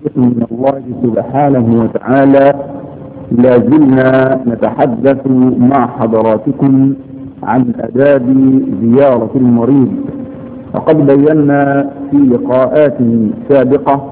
من الله سبحانه وتعالى لا زلنا نتحدث مع حضراتكم عن آداب زيارة المريض وقد بينا في لقاءات سابقة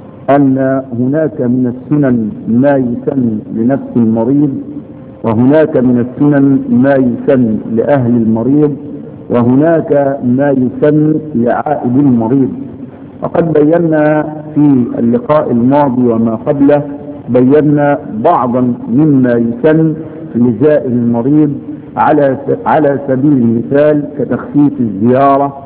أن هناك من السنن ما يسن لنفس المريض وهناك من السنن ما يسن لأهل المريض وهناك ما يسن لعائد المريض وقد بينا في اللقاء الماضي وما قبله بينا بعضا مما يسن لزائر المريض على على سبيل المثال كتخفيف الزيارة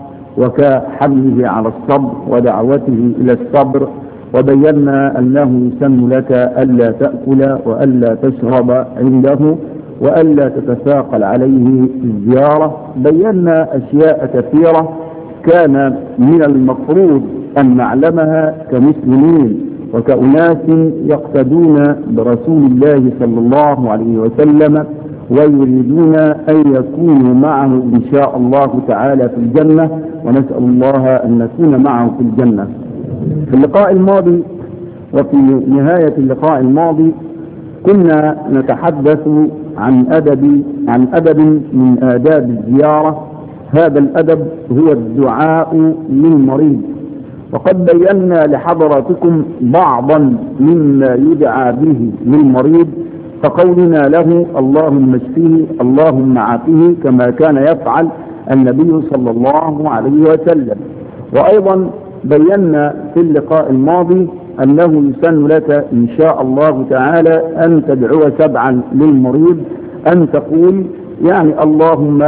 وكحمله على الصبر ودعوته إلى الصبر وبينا أنه يسن لك ألا تأكل وألا تشرب عنده وألا تتثاقل عليه في الزيارة بينا أشياء كثيرة كان من المفروض أن نعلمها كمسلمين وكأناس يقتدون برسول الله صلى الله عليه وسلم ويريدون أن يكونوا معه إن شاء الله تعالى في الجنة ونسأل الله أن نكون معه في الجنة في اللقاء الماضي وفي نهاية اللقاء الماضي كنا نتحدث عن أدب عن أدب من آداب الزيارة هذا الأدب هو الدعاء للمريض وقد بينا لحضراتكم بعضا مما يدعى به للمريض فقولنا له اللهم اشفه اللهم عافه كما كان يفعل النبي صلى الله عليه وسلم وأيضا بينا في اللقاء الماضي أنه يسن لك إن شاء الله تعالى أن تدعو سبعا للمريض أن تقول يعني اللهم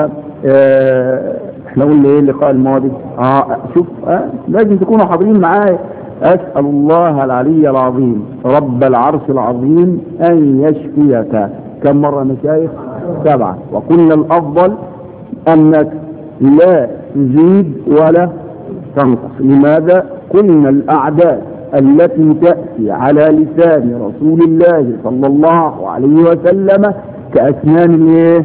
آه احنا قلنا ايه اللقاء الماضي اه شوف آه لازم تكونوا حاضرين معايا اسال الله العلي العظيم رب العرش العظيم ان يشفيك كم مره مشايخ سبعه وقلنا الافضل انك لا تزيد ولا تنقص لماذا قلنا الاعداد التي تاتي على لسان رسول الله صلى الله عليه وسلم كاسنان الايه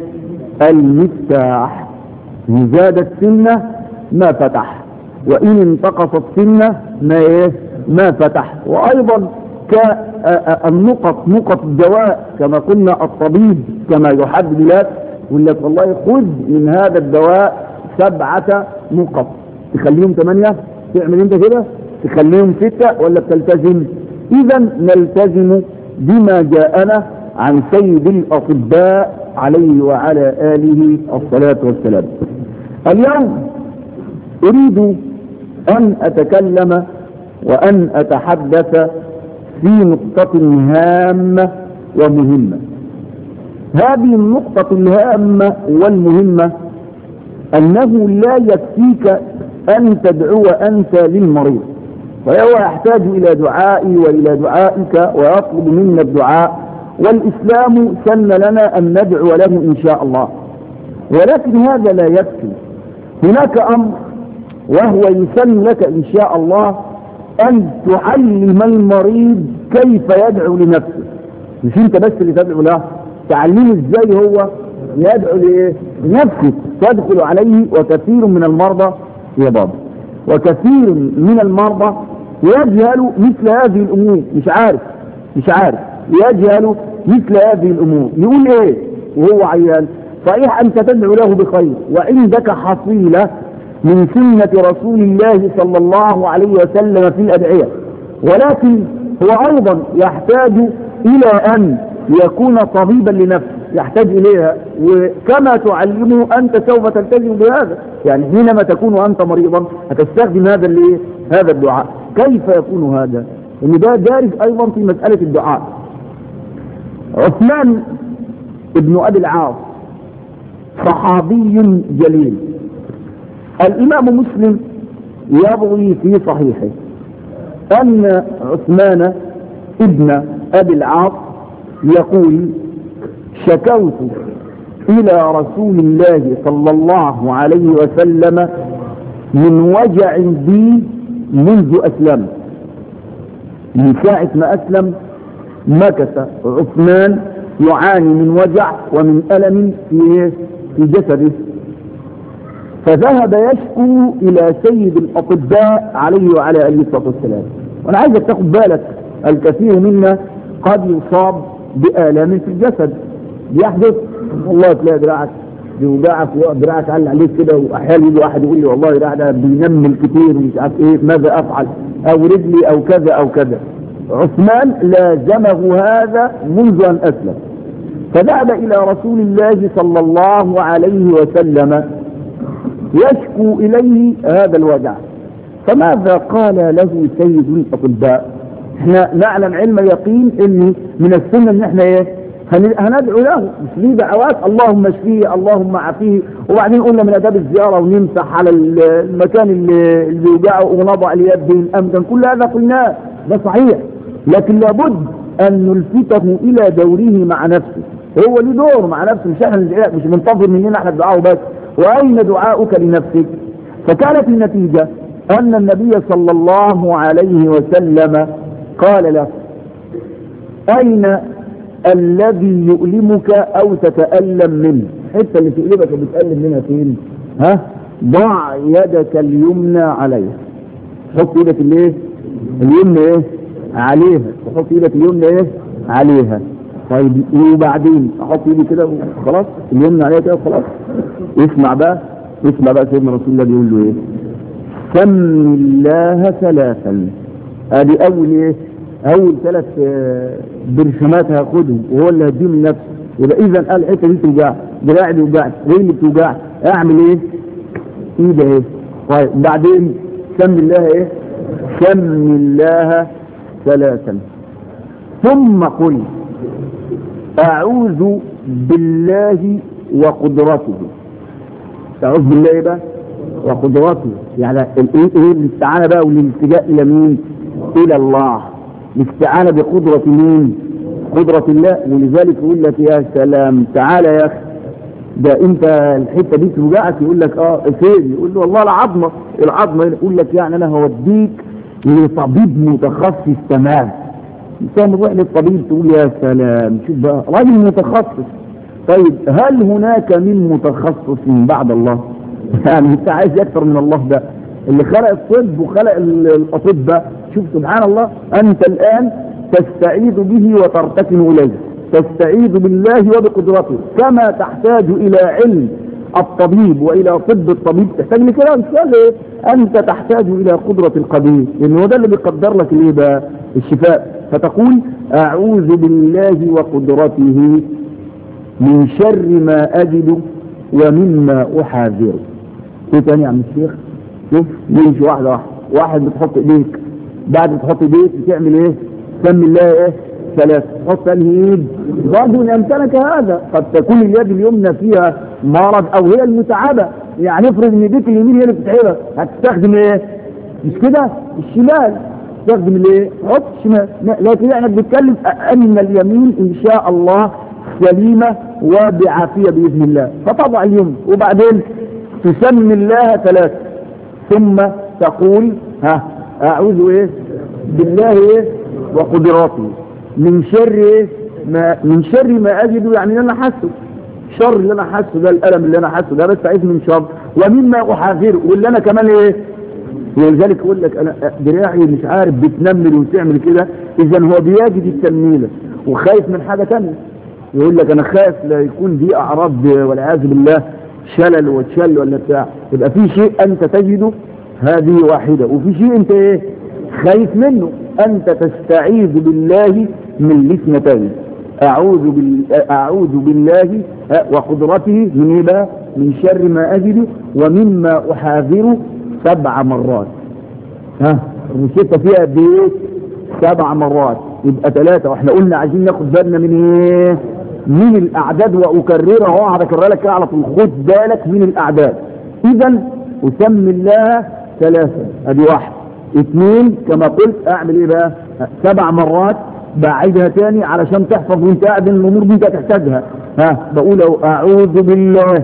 المفتاح إن زادت سنة ما فتح وإن انتقصت سنة ما إيه ما فتح وأيضا كالنقط نقط الدواء كما قلنا الطبيب كما يحدد لك يقول لك والله خذ من هذا الدواء سبعة نقط تخليهم ثمانية تعمل انت كده تخليهم ستة ولا بتلتزم اذا نلتزم بما جاءنا عن سيد الأطباء عليه وعلى آله الصلاة والسلام اليوم أريد أن أتكلم وأن أتحدث في نقطة هامة ومهمة هذه النقطة الهامة والمهمة أنه لا يكفيك أن تدعو أنت للمريض فهو يحتاج إلى دعائي وإلى دعائك ويطلب منا الدعاء والإسلام سن لنا أن ندعو له إن شاء الله ولكن هذا لا يكفي هناك أمر وهو يسن لك إن شاء الله أن تعلم المريض كيف يدعو لنفسه مش أنت بس اللي تدعو له تعلمه إزاي هو يدعو لنفسه تدخل عليه وكثير من المرضى يا بابا وكثير من المرضى يجهل مثل هذه الأمور مش عارف مش عارف يجهل مثل هذه الأمور يقول إيه وهو عيان صحيح أنت تدعو له بخير وعندك حصيلة من سنة رسول الله صلى الله عليه وسلم في الأدعية ولكن هو أيضا يحتاج إلى أن يكون طبيبا لنفسه يحتاج إليها وكما تعلمه أنت سوف تلتزم بهذا يعني حينما تكون أنت مريضا هتستخدم هذا اللي هذا الدعاء كيف يكون هذا؟ ان ده دارج أيضا في مسألة الدعاء عثمان ابن أبي العاص صحابي جليل الإمام مسلم يروي في صحيحه أن عثمان ابن أبي العاص يقول شكوت إلى رسول الله صلى الله عليه وسلم من وجع بي منذ أسلم من ساعة ما أسلم مكث عثمان يعاني من وجع ومن ألم في في جسده فذهب يشكو إلى سيد الأطباء عليه وعلى آله الصلاة والسلام وأنا عايزك تاخد بالك الكثير منا قد يصاب بآلام في الجسد بيحدث والله تلاقي دراعك بيوجعك دراعك علق عليك كده واحيانا يجي واحد يقول لي والله دراعي ده بينمل كتير ومش عارف ايه ماذا افعل او رجلي او كذا او كذا عثمان لازمه هذا منذ ان اسلم فذهب الى رسول الله صلى الله عليه وسلم يشكو اليه هذا الوجع فماذا قال له سيد الاطباء احنا نعلم علم اليقين ان من السنه ان احنا ايه هندعو له مش ليه دعوات اللهم اشفيه اللهم عافيه وبعدين قلنا من اداب الزياره ونمسح على المكان اللي, اللي بيوجعه ونضع اليد بالامكن كل هذا قلناه ده صحيح لكن لابد ان نلفته الى دوره مع نفسه هو له دور مع نفسه مش احنا مش منتظر مننا احنا الدعاء بس واين دعاؤك لنفسك فكانت النتيجه ان النبي صلى الله عليه وسلم قال له اين الذي يؤلمك او تتألم منه الحته اللي تؤلمك وبتألم منها فين ها ضع يدك اليمنى عليها حط ايدك الايه اليمنى ايه عليها وحط ايدك اليمنى ايه عليها طيب وبعدين احط ايدي كده وخلاص اليمنى عليها كده وخلاص اسمع بقى اسمع بقى سيدنا رسول الله بيقول له ايه سم الله ثلاثا ادي اول ايه اول ثلاث برشامات هاخدهم وهو اللي هديهم لنفسه يبقى اذا قال الحته دي توجع دراعي بيوجع رجلي بتوجع اعمل ايه؟ ايدي ايه؟ طيب بعدين سم الله ايه؟ سم الله ثلاثا ثم قل اعوذ بالله وقدرته اعوذ بالله ايه بقى؟ وقدرته يعني ايه ايه الاستعانه بقى والالتجاء الى مين؟ الى الله الاستعانة بقدرة مين قدرة الله ولذلك يقول لك يا سلام تعالى يا اخي ده انت الحتة دي توجعك يقول لك اه فين يقول له والله العظمة العظمة يقول لك يعني انا هوديك لطبيب متخصص تمام انت نروح للطبيب تقول يا سلام شوف بقى راجل متخصص طيب هل هناك من متخصص بعد الله يعني انت عايز اكثر من الله ده اللي خلق الطب وخلق الاطباء شوف سبحان الله انت الان تستعيذ به وترتكن اليه تستعيذ بالله وبقدرته كما تحتاج الى علم الطبيب والى طب الطبيب تحتاج لكده مش انت تحتاج الى قدرة القدير لان هو ده اللي بيقدر لك الايه بقى الشفاء فتقول اعوذ بالله وقدرته من شر ما اجد ومما احاذره ايه تاني يا عم الشيخ شوف نمشي واحده واحده واحد بتحط ايديك بعد ما تحط ايديك بتعمل ايه سم الله ايه ثلاثة تحط انهي ايد برضه ان امكنك هذا قد تكون اليد اليمنى فيها مرض او هي المتعبة يعني افرض ان ايديك اليمين هي اللي بتتعبها هتستخدم ايه مش كده الشمال تستخدم الايه حط الشمال لكن احنا بنتكلم ان اليمين ان شاء الله سليمة وبعافية بإذن الله فتضع اليمين وبعدين تسمي الله ثلاثة ثم تقول ها اعوذ ايه بالله ايه وقدراته من شر ايه ما من شر ما اجد يعني اللي انا حاسه الشر اللي انا حاسه ده الالم اللي انا حاسه ده بس عايز من شر ومما احاذره واللي انا كمان ايه ولذلك يقول لك انا دراعي مش عارف بتنمل وتعمل كده اذا هو بيجد التنميله وخايف من حاجه ثانيه يقول لك انا خايف لا يكون دي اعراض والعياذ بالله شلل وتشل ولا بتاع يبقى في شيء انت تجده هذه واحدة وفي شيء انت ايه خايف منه انت تستعيذ بالله من الاثنتين اعوذ, بال... أعوذ بالله وقدرته من ايه بقى من شر ما اجد ومما احاذره سبع مرات ها الروشته فيها قد ايه سبع مرات يبقى ثلاثة واحنا قلنا عايزين ناخد بالنا من ايه من الاعداد واكررها اهو هكررها لك كده على طول خد بالك من الاعداد اذا اسمي الله ثلاثة ادي واحد اثنين كما قلت اعمل ايه بقى سبع مرات بعيدها تاني علشان تحفظ وانت قاعد الامور دي انت تحتاجها ها بقول اعوذ بالله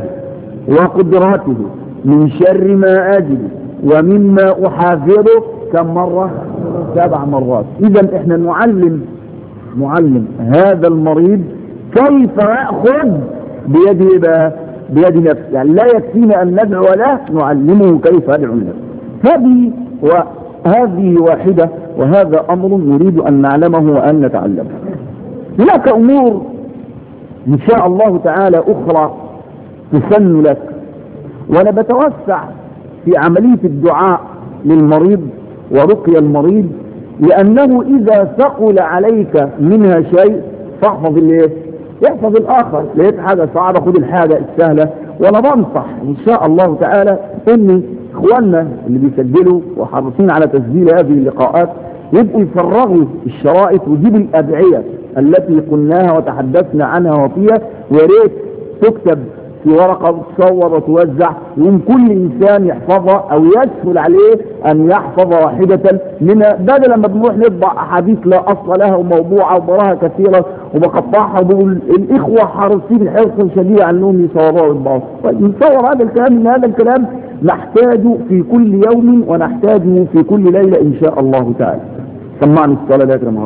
وقدرته من شر ما اجد ومما احاذره كم مرة سبع مرات اذا احنا نعلم نعلم هذا المريض كيف يأخذ بيده بقى بيد نفسه يعني لا يكفينا أن ندعو له نعلمه كيف يدعو النفس هذه فهذه واحدة وهذا أمر نريد أن نعلمه وأن نتعلمه هناك أمور إن شاء الله تعالى أخرى تسن لك وأنا بتوسع في عملية الدعاء للمريض ورقي المريض لأنه إذا ثقل عليك منها شيء فاحفظ الايه يحفظ الآخر لقيت حاجة صعبة خد الحاجة السهلة وأنا بنصح إن شاء الله تعالى إن إخواننا اللي بيسجلوا وحريصين على تسجيل هذه اللقاءات يبقوا يفرغوا الشرائط ويجيبوا الأدعية التي قلناها وتحدثنا عنها وفيها ويا ريت تكتب في ورقة وتصور وتوزع يقوم كل إنسان يحفظها أو يسهل عليه أن يحفظ واحدة منها بدل ما بنروح نطبع أحاديث لا أصل لها وموضوعة وبراها كثيرة وبقطعها وبقول الإخوة حريصين حرصا شديدا عنهم يصوروها ويطبعوا طيب نصور هذا الكلام إن هذا الكلام نحتاجه في كل يوم ونحتاجه في كل ليلة إن شاء الله تعالى سمعني الصلاة لا يكرم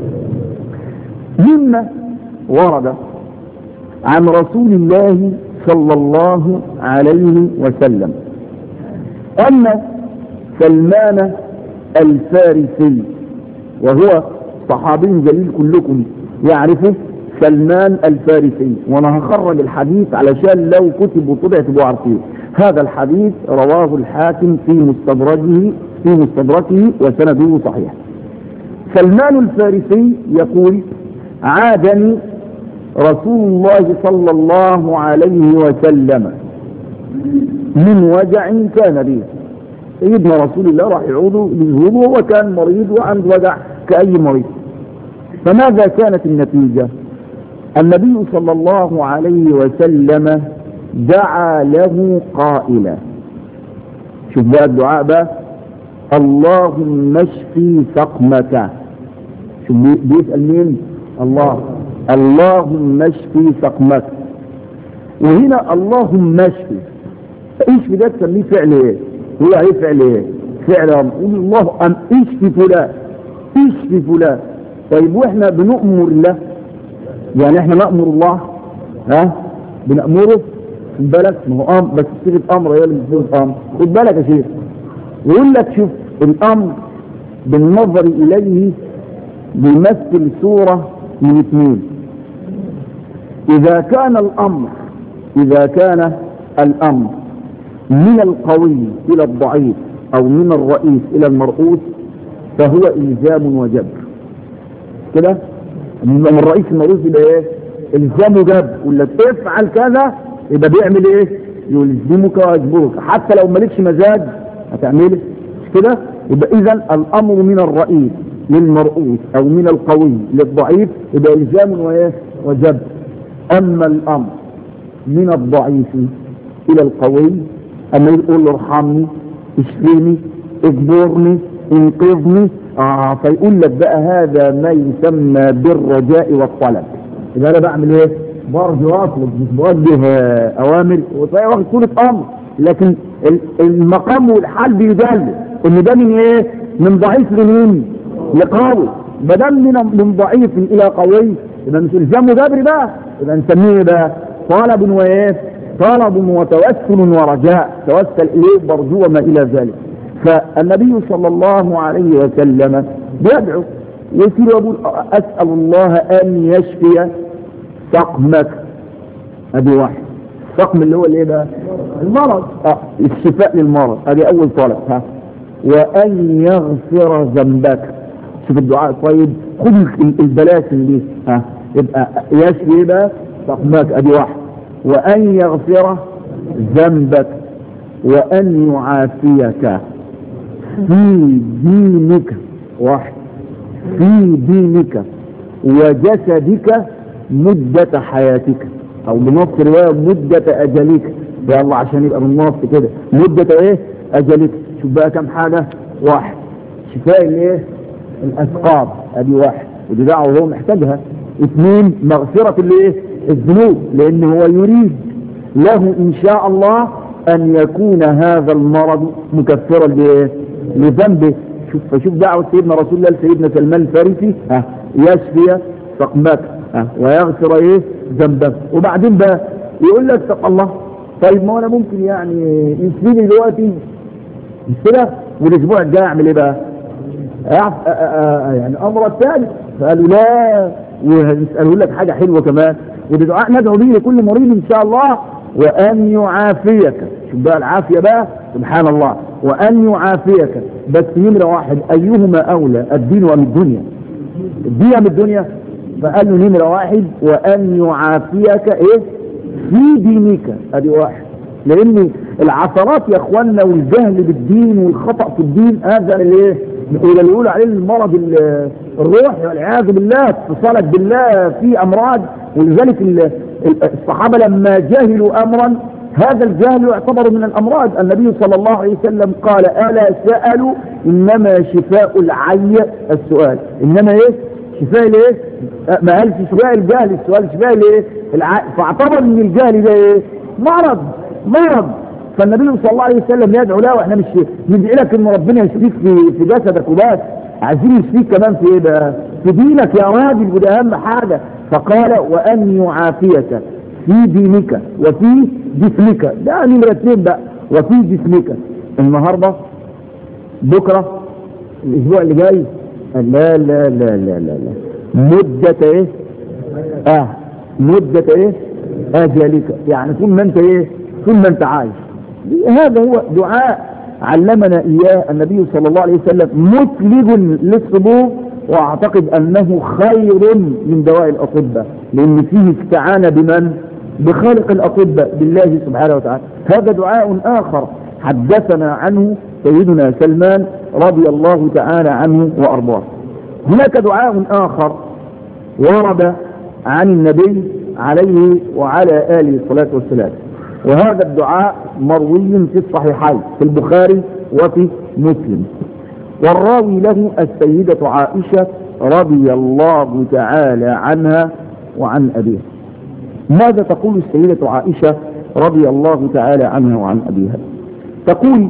مما ورد عن رسول الله صلى الله عليه وسلم أن سلمان الفارسي وهو صحابي جليل كلكم يعرفه سلمان الفارسي وانا هخرج الحديث علشان لو كتب وطبع تبقوا عارفين هذا الحديث رواه الحاكم في مستدرجه في مستدركه وسنده صحيح سلمان الفارسي يقول عادني رسول الله صلى الله عليه وسلم من وجع كان به سيدنا رسول الله راح يعوده للزهود وهو كان مريض وعنده وجع كأي مريض فماذا كانت النتيجة النبي صلى الله عليه وسلم دعا له قائلا شوف بقى الدعاء بقى اللهم اشفي سقمك شوف بيسأل مين الله اللهم اشفي سقمك وهنا اللهم اشفي اشفي ده تسميه فعل ايه هو ايه فعل ايه فعل قول الله ام اشفي فلان اشفي فلان طيب واحنا بنؤمر له يعني احنا نأمر الله ها بنأمره خد بالك ما هو امر بس صيغه امر هي اللي بتصيغ امر خد بالك يا شيخ يقول لك شوف الامر بالنظر اليه بيمثل صوره من اثنين اذا كان الامر اذا كان الامر من القوي الى الضعيف او من الرئيس الى المرؤوس فهو الزام وجبر كده من الرئيس المرؤوس يبقى ايه الزام وجبر ولا تفعل كذا يبقى بيعمل ايه يلزمك ويجبرك حتى لو مالكش مزاج هتعمله مش كده يبقى اذا الامر من الرئيس للمرؤوس او من القوي للضعيف يبقى الزام وايه وجبر اما الامر من الضعيف الى القوي اما يقول له ارحمني اشفيني اجبرني انقذني اه فيقول لك بقى هذا ما يسمى بالرجاء والطلب يبقى انا بعمل ايه برضه اطلب مش بوجه اوامر وطيب واخد صوره امر لكن المقام والحال بيدل ان ده من ايه من ضعيف لمين لقوي ما دام من من ضعيف الى قوي يبقى مش الزام جبري بقى يبقى نسميه ايه بقى طلب وايه طلب وتوسل ورجاء توسل اليه برجو وما الى ذلك فالنبي صلى الله عليه وسلم بيدعو يسير يقول اسال الله ان يشفي سقمك ادي واحد السقم اللي هو الايه بقى المرض اه الشفاء للمرض ادي اول طلب ها وان يغفر ذنبك شوف الدعاء طيب خد البلاسم دي ها يبقى يشفي ايه بقى سقمك ادي واحد وان يغفر ذنبك وان يعافيك في دينك واحد في دينك وجسدك مدة حياتك او بنص رواية مدة اجلك يا الله عشان يبقى بالنص كده مدة ايه اجلك شوف بقى كم حاجة واحد شفاء الايه الاسقام ادي واحد ودي دعوة هو محتاجها اثنين مغفرة الايه الذنوب لان هو يريد له ان شاء الله ان يكون هذا المرض مكفرا لايه لذنبه شوف فشوف دعوة سيدنا رسول الله سيدنا سلمان الفارسي ها يشفي سقمك ها ويغفر ايه ذنبك وبعدين بقى يقول لك طب الله طيب ما انا ممكن يعني يسفيني دلوقتي مش كده والاسبوع الجاي اعمل ايه بقى أعف- أ- أ- أ- يعني امر الثالث فقالوا لا ويسالوا لك حاجه حلوه كمان ودعاء ندعو به لكل مريض ان شاء الله وان يعافيك شوف بقى العافيه بقى سبحان الله وان يعافيك بس نمره واحد ايهما اولى الدين ام الدنيا الدين ام الدنيا فقال له نمره واحد وان يعافيك ايه في دينك ادي واحد لان العثرات يا اخوانا والجهل بالدين والخطا في الدين هذا اللي ايه اللي يقول عليه المرض ال- الروحي والعياذ بالله اتصالك بالله في امراض ولذلك ال- ال- الصحابه لما جهلوا امرا هذا الجهل يعتبر من الامراض النبي صلى الله عليه وسلم قال الا سالوا انما شفاء العي السؤال انما ايه شفاء الايه أه، ما قالش شفاء الجهل السؤال شفاء الايه الع... فاعتبر ان الجهل ده ايه مرض مرض فالنبي صلى الله عليه وسلم يدعو له واحنا مش ندعي لك ان ربنا يشفيك في في جسدك وبس عايزين يشفيك كمان في ايه بقى في دينك يا راجل وده اهم حاجه فقال وان يعافيك في دينك وفي جسمك ده نمره اثنين بقى وفي جسمك النهارده بكره الاسبوع اللي جاي لا لا لا لا لا لا مدة ايه اه مدة ايه اجلك يعني طول ما انت ايه طول ما انت عايش هذا هو دعاء علمنا اياه النبي صلى الله عليه وسلم مسلج للصدور واعتقد انه خير من دواء الاطباء لان فيه استعانة بمن بخالق الاطباء بالله سبحانه وتعالى هذا دعاء اخر حدثنا عنه سيدنا سلمان رضي الله تعالى عنه وارضاه هناك دعاء اخر ورد عن النبي عليه وعلى اله الصلاه والسلام وهذا الدعاء مروي في الصحيحين في البخاري وفي مسلم والراوي له السيدة عائشة رضي الله تعالى عنها وعن أبيها ماذا تقول السيدة عائشة رضي الله تعالى عنها وعن أبيها تقول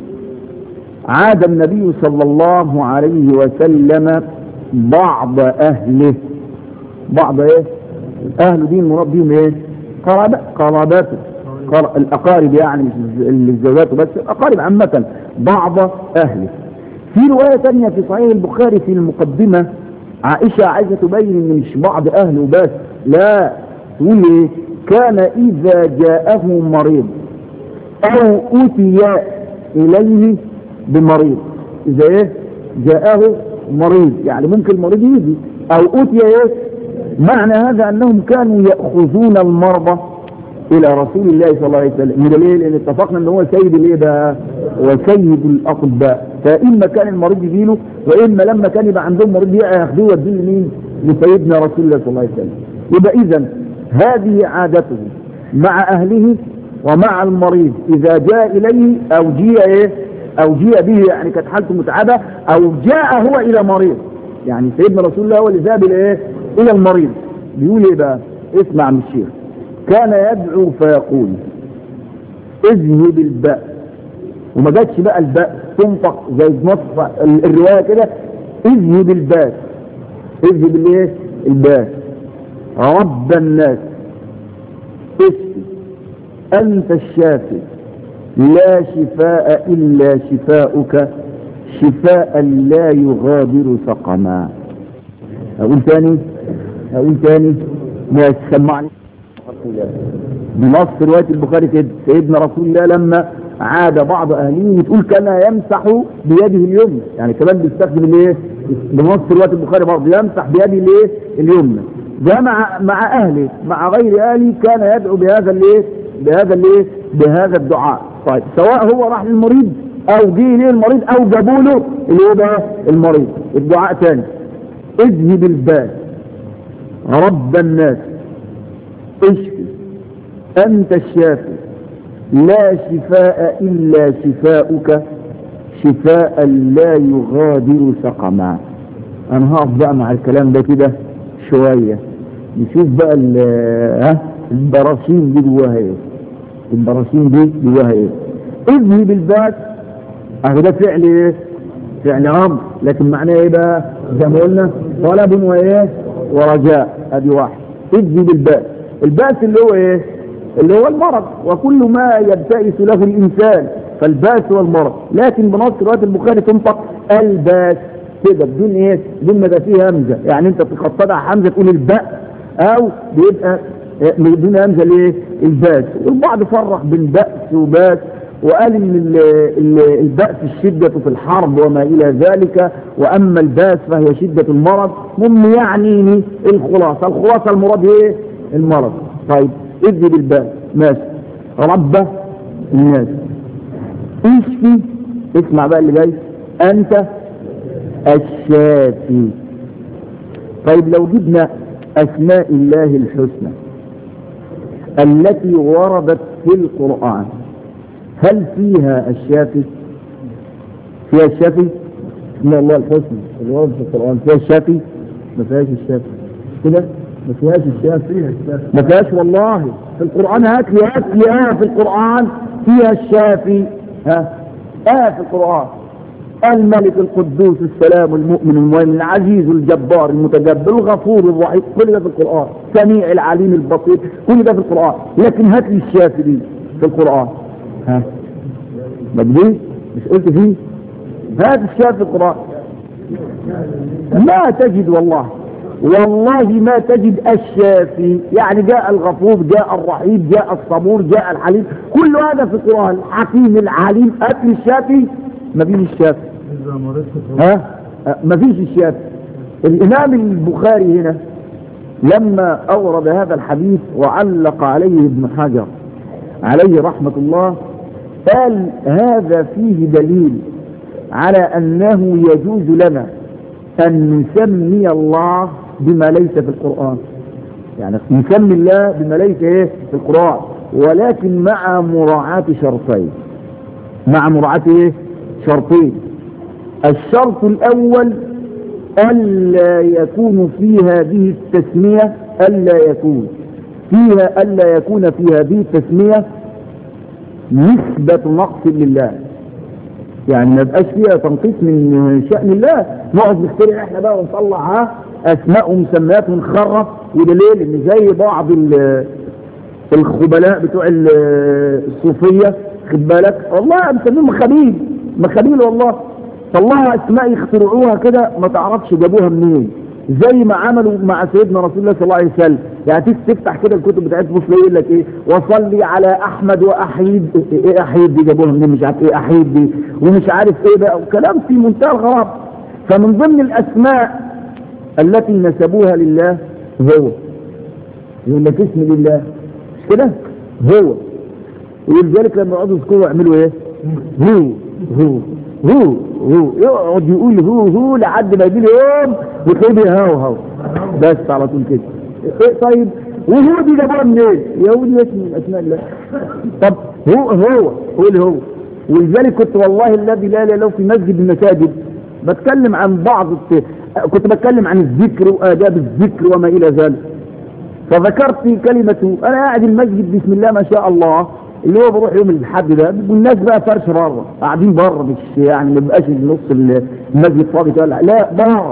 عاد النبي صلى الله عليه وسلم بعض أهله بعض إيه أهل دين مراد بهم إيه قرابة قراباته قر... الأقارب يعني مش الزوجات بس الأقارب عامة بعض أهله في رواية ثانية في صحيح البخاري في المقدمة عائشة عايزة تبين ان مش بعض اهله بس لا تقول ايه كان اذا جاءه مريض او اتي اليه بمريض اذا ايه جاءه مريض يعني ممكن المريض يجي او اتي ايه معنى هذا انهم كانوا يأخذون المرضى الى رسول الله صلى الله عليه وسلم من ليه لان اتفقنا ان هو سيد الايه بقى وسيد الاطباء فاما كان المريض يجيله واما لما كان يبقى عندهم مريض ياخذوه يوديه لمين لسيدنا رسول الله صلى الله عليه وسلم يبقى اذا هذه عادته مع اهله ومع المريض اذا جاء اليه او جيء ايه او جيء به يعني كانت حالته متعبه او جاء هو الى مريض يعني سيدنا رسول الله هو اللي ذهب الى ايه الى المريض بيقول ايه بقى اسمع من الشيخ كان يدعو فيقول اذهب الباء وما جاتش بقى الباء تنطق زي نص الروايه كده اذهب الباء اذهب الايه الباء رب الناس اشفي انت الشافي لا شفاء الا شفاؤك شفاء لا يغادر سقما اقول تاني اقول تاني ما تسمعني بنص رواية البخاري كده سيدنا رسول الله لما عاد بعض أهله تقول كان يمسح بيده اليمنى يعني كمان بيستخدم الايه بنص رواية البخاري برضه يمسح بيده الايه اليمنى ده مع مع أهله مع غير أهله كان يدعو بهذا الايه بهذا الايه بهذا الدعاء طيب سواء هو راح للمريض أو جه ليه المريض أو جابوا له اللي هو بقى المريض الدعاء تاني اذهب البال رب الناس اشفي أنت الشافي لا شفاء إلا شفاؤك شفاء لا يغادر سقما أنا هقف بقى مع الكلام ده كده شوية نشوف بقى ها البراشين دي جواها ايه البراشين دي جواها ايه اذهب الباس اهو ده فعل ايه فعل امر لكن معناه ايه بقى زي ما قلنا طلب وايه ورجاء ادي واحد اذهب الباس الباس اللي هو ايه اللي هو المرض وكل ما يبتئس له الإنسان فالباس هو المرض لكن بنص روايه البخاري تنطق الباس كده بدون ايه بدون ما يبقى فيه همزه يعني انت تخططها حمزه تقول الباء او بيبقى بدون همزه ليه الباس والبعض فرق بين بأس وباس وقال ان ال- ال- البأس الشدة في الحرب وما الى ذلك واما الباس فهي شدة المرض هم يعني الخلاصة الخلاصة المراد ايه المرض طيب ادي بالباس ماشي رب الناس اشفي اسمع بقى اللي جاي انت الشافي طيب لو جبنا اسماء الله الحسنى التي وردت في القرآن هل فيها الشافي فيها الشافي اسم الله الحسنى اللي ورد في القرآن فيها الشافي ما فيهاش الشافي كده ما فيهاش الشافي فيها الشافي ما فيهاش والله في القرآن هات لي هات لي آه في القرآن فيها الشافي ها آه في القرآن الملك القدوس السلام المؤمن المؤمن العزيز الجبار المتجبر الغفور الرحيم كل ده في القرآن سميع العليم البصير كل ده في القرآن لكن هات لي الشافي دي في القرآن ها مجدي مش قلت فيه هات الشافي في القرآن ما تجد والله والله ما تجد الشافي يعني جاء الغفور جاء الرحيم جاء الصبور جاء الحليم كل هذا في القرآن الحكيم العليم أكل الشافي ما فيش الشافي إذا مرضت فهو ها أه، ما فيش الشافي الإمام البخاري هنا لما أورد هذا الحديث وعلق عليه ابن حجر عليه رحمة الله قال هذا فيه دليل على أنه يجوز لنا أن نسمي الله بما ليس في القرآن يعني نسمي الله بما ليس إيه في القرآن ولكن مع مراعاة شرطين مع مراعاة إيه شرطين الشرط الأول ألا يكون في هذه التسمية ألا يكون فيها ألا يكون في هذه التسمية نسبة نقص لله يعني ما يبقاش فيها تنقيص من شأن الله نقعد نخترع احنا بقى ونطلع ها اسماء ومسميات ونخرف وده ليه؟ لان زي بعض ال- الخبلاء بتوع ال- الصوفيه خد بالك والله مسميهم مخابيل مخابيل والله طلعوا اسماء يخترعوها كده ما تعرفش جابوها منين زي ما عملوا مع سيدنا رسول الله صلى الله عليه وسلم يعني تيجي تفتح كده الكتب بتاعت مسلم يقول لك ايه وصلي على احمد واحيد ايه احيد دي جابوها منين مش عارف ايه احيد دي ومش عارف ايه بقى وكلام في منتهى الغراب فمن ضمن الاسماء التي نسبوها لله هو يقول لك اسم لله مش كده هو ولذلك لما يقعدوا يذكروا يعملوا ايه هو هو هو هو يقعد يقول هو هو لحد ما يجي له يوم وتلاقيه بيهوهو بس على طول كده إيه طيب وهو دي جابوها منين؟ يهودي اسم من اسماء الله طب هو هو هو اللي هو ولذلك كنت والله الذي لا اله الا هو في مسجد من المساجد بتكلم عن بعض الت... كنت بتكلم عن الذكر واداب الذكر وما الى ذلك فذكرت كلمة انا قاعد المسجد بسم الله ما شاء الله اللي هو بروح يوم الاحد ده والناس بقى فرش بره قاعدين بره مش يعني ما بيبقاش نص المسجد فاضي كده لا لا بره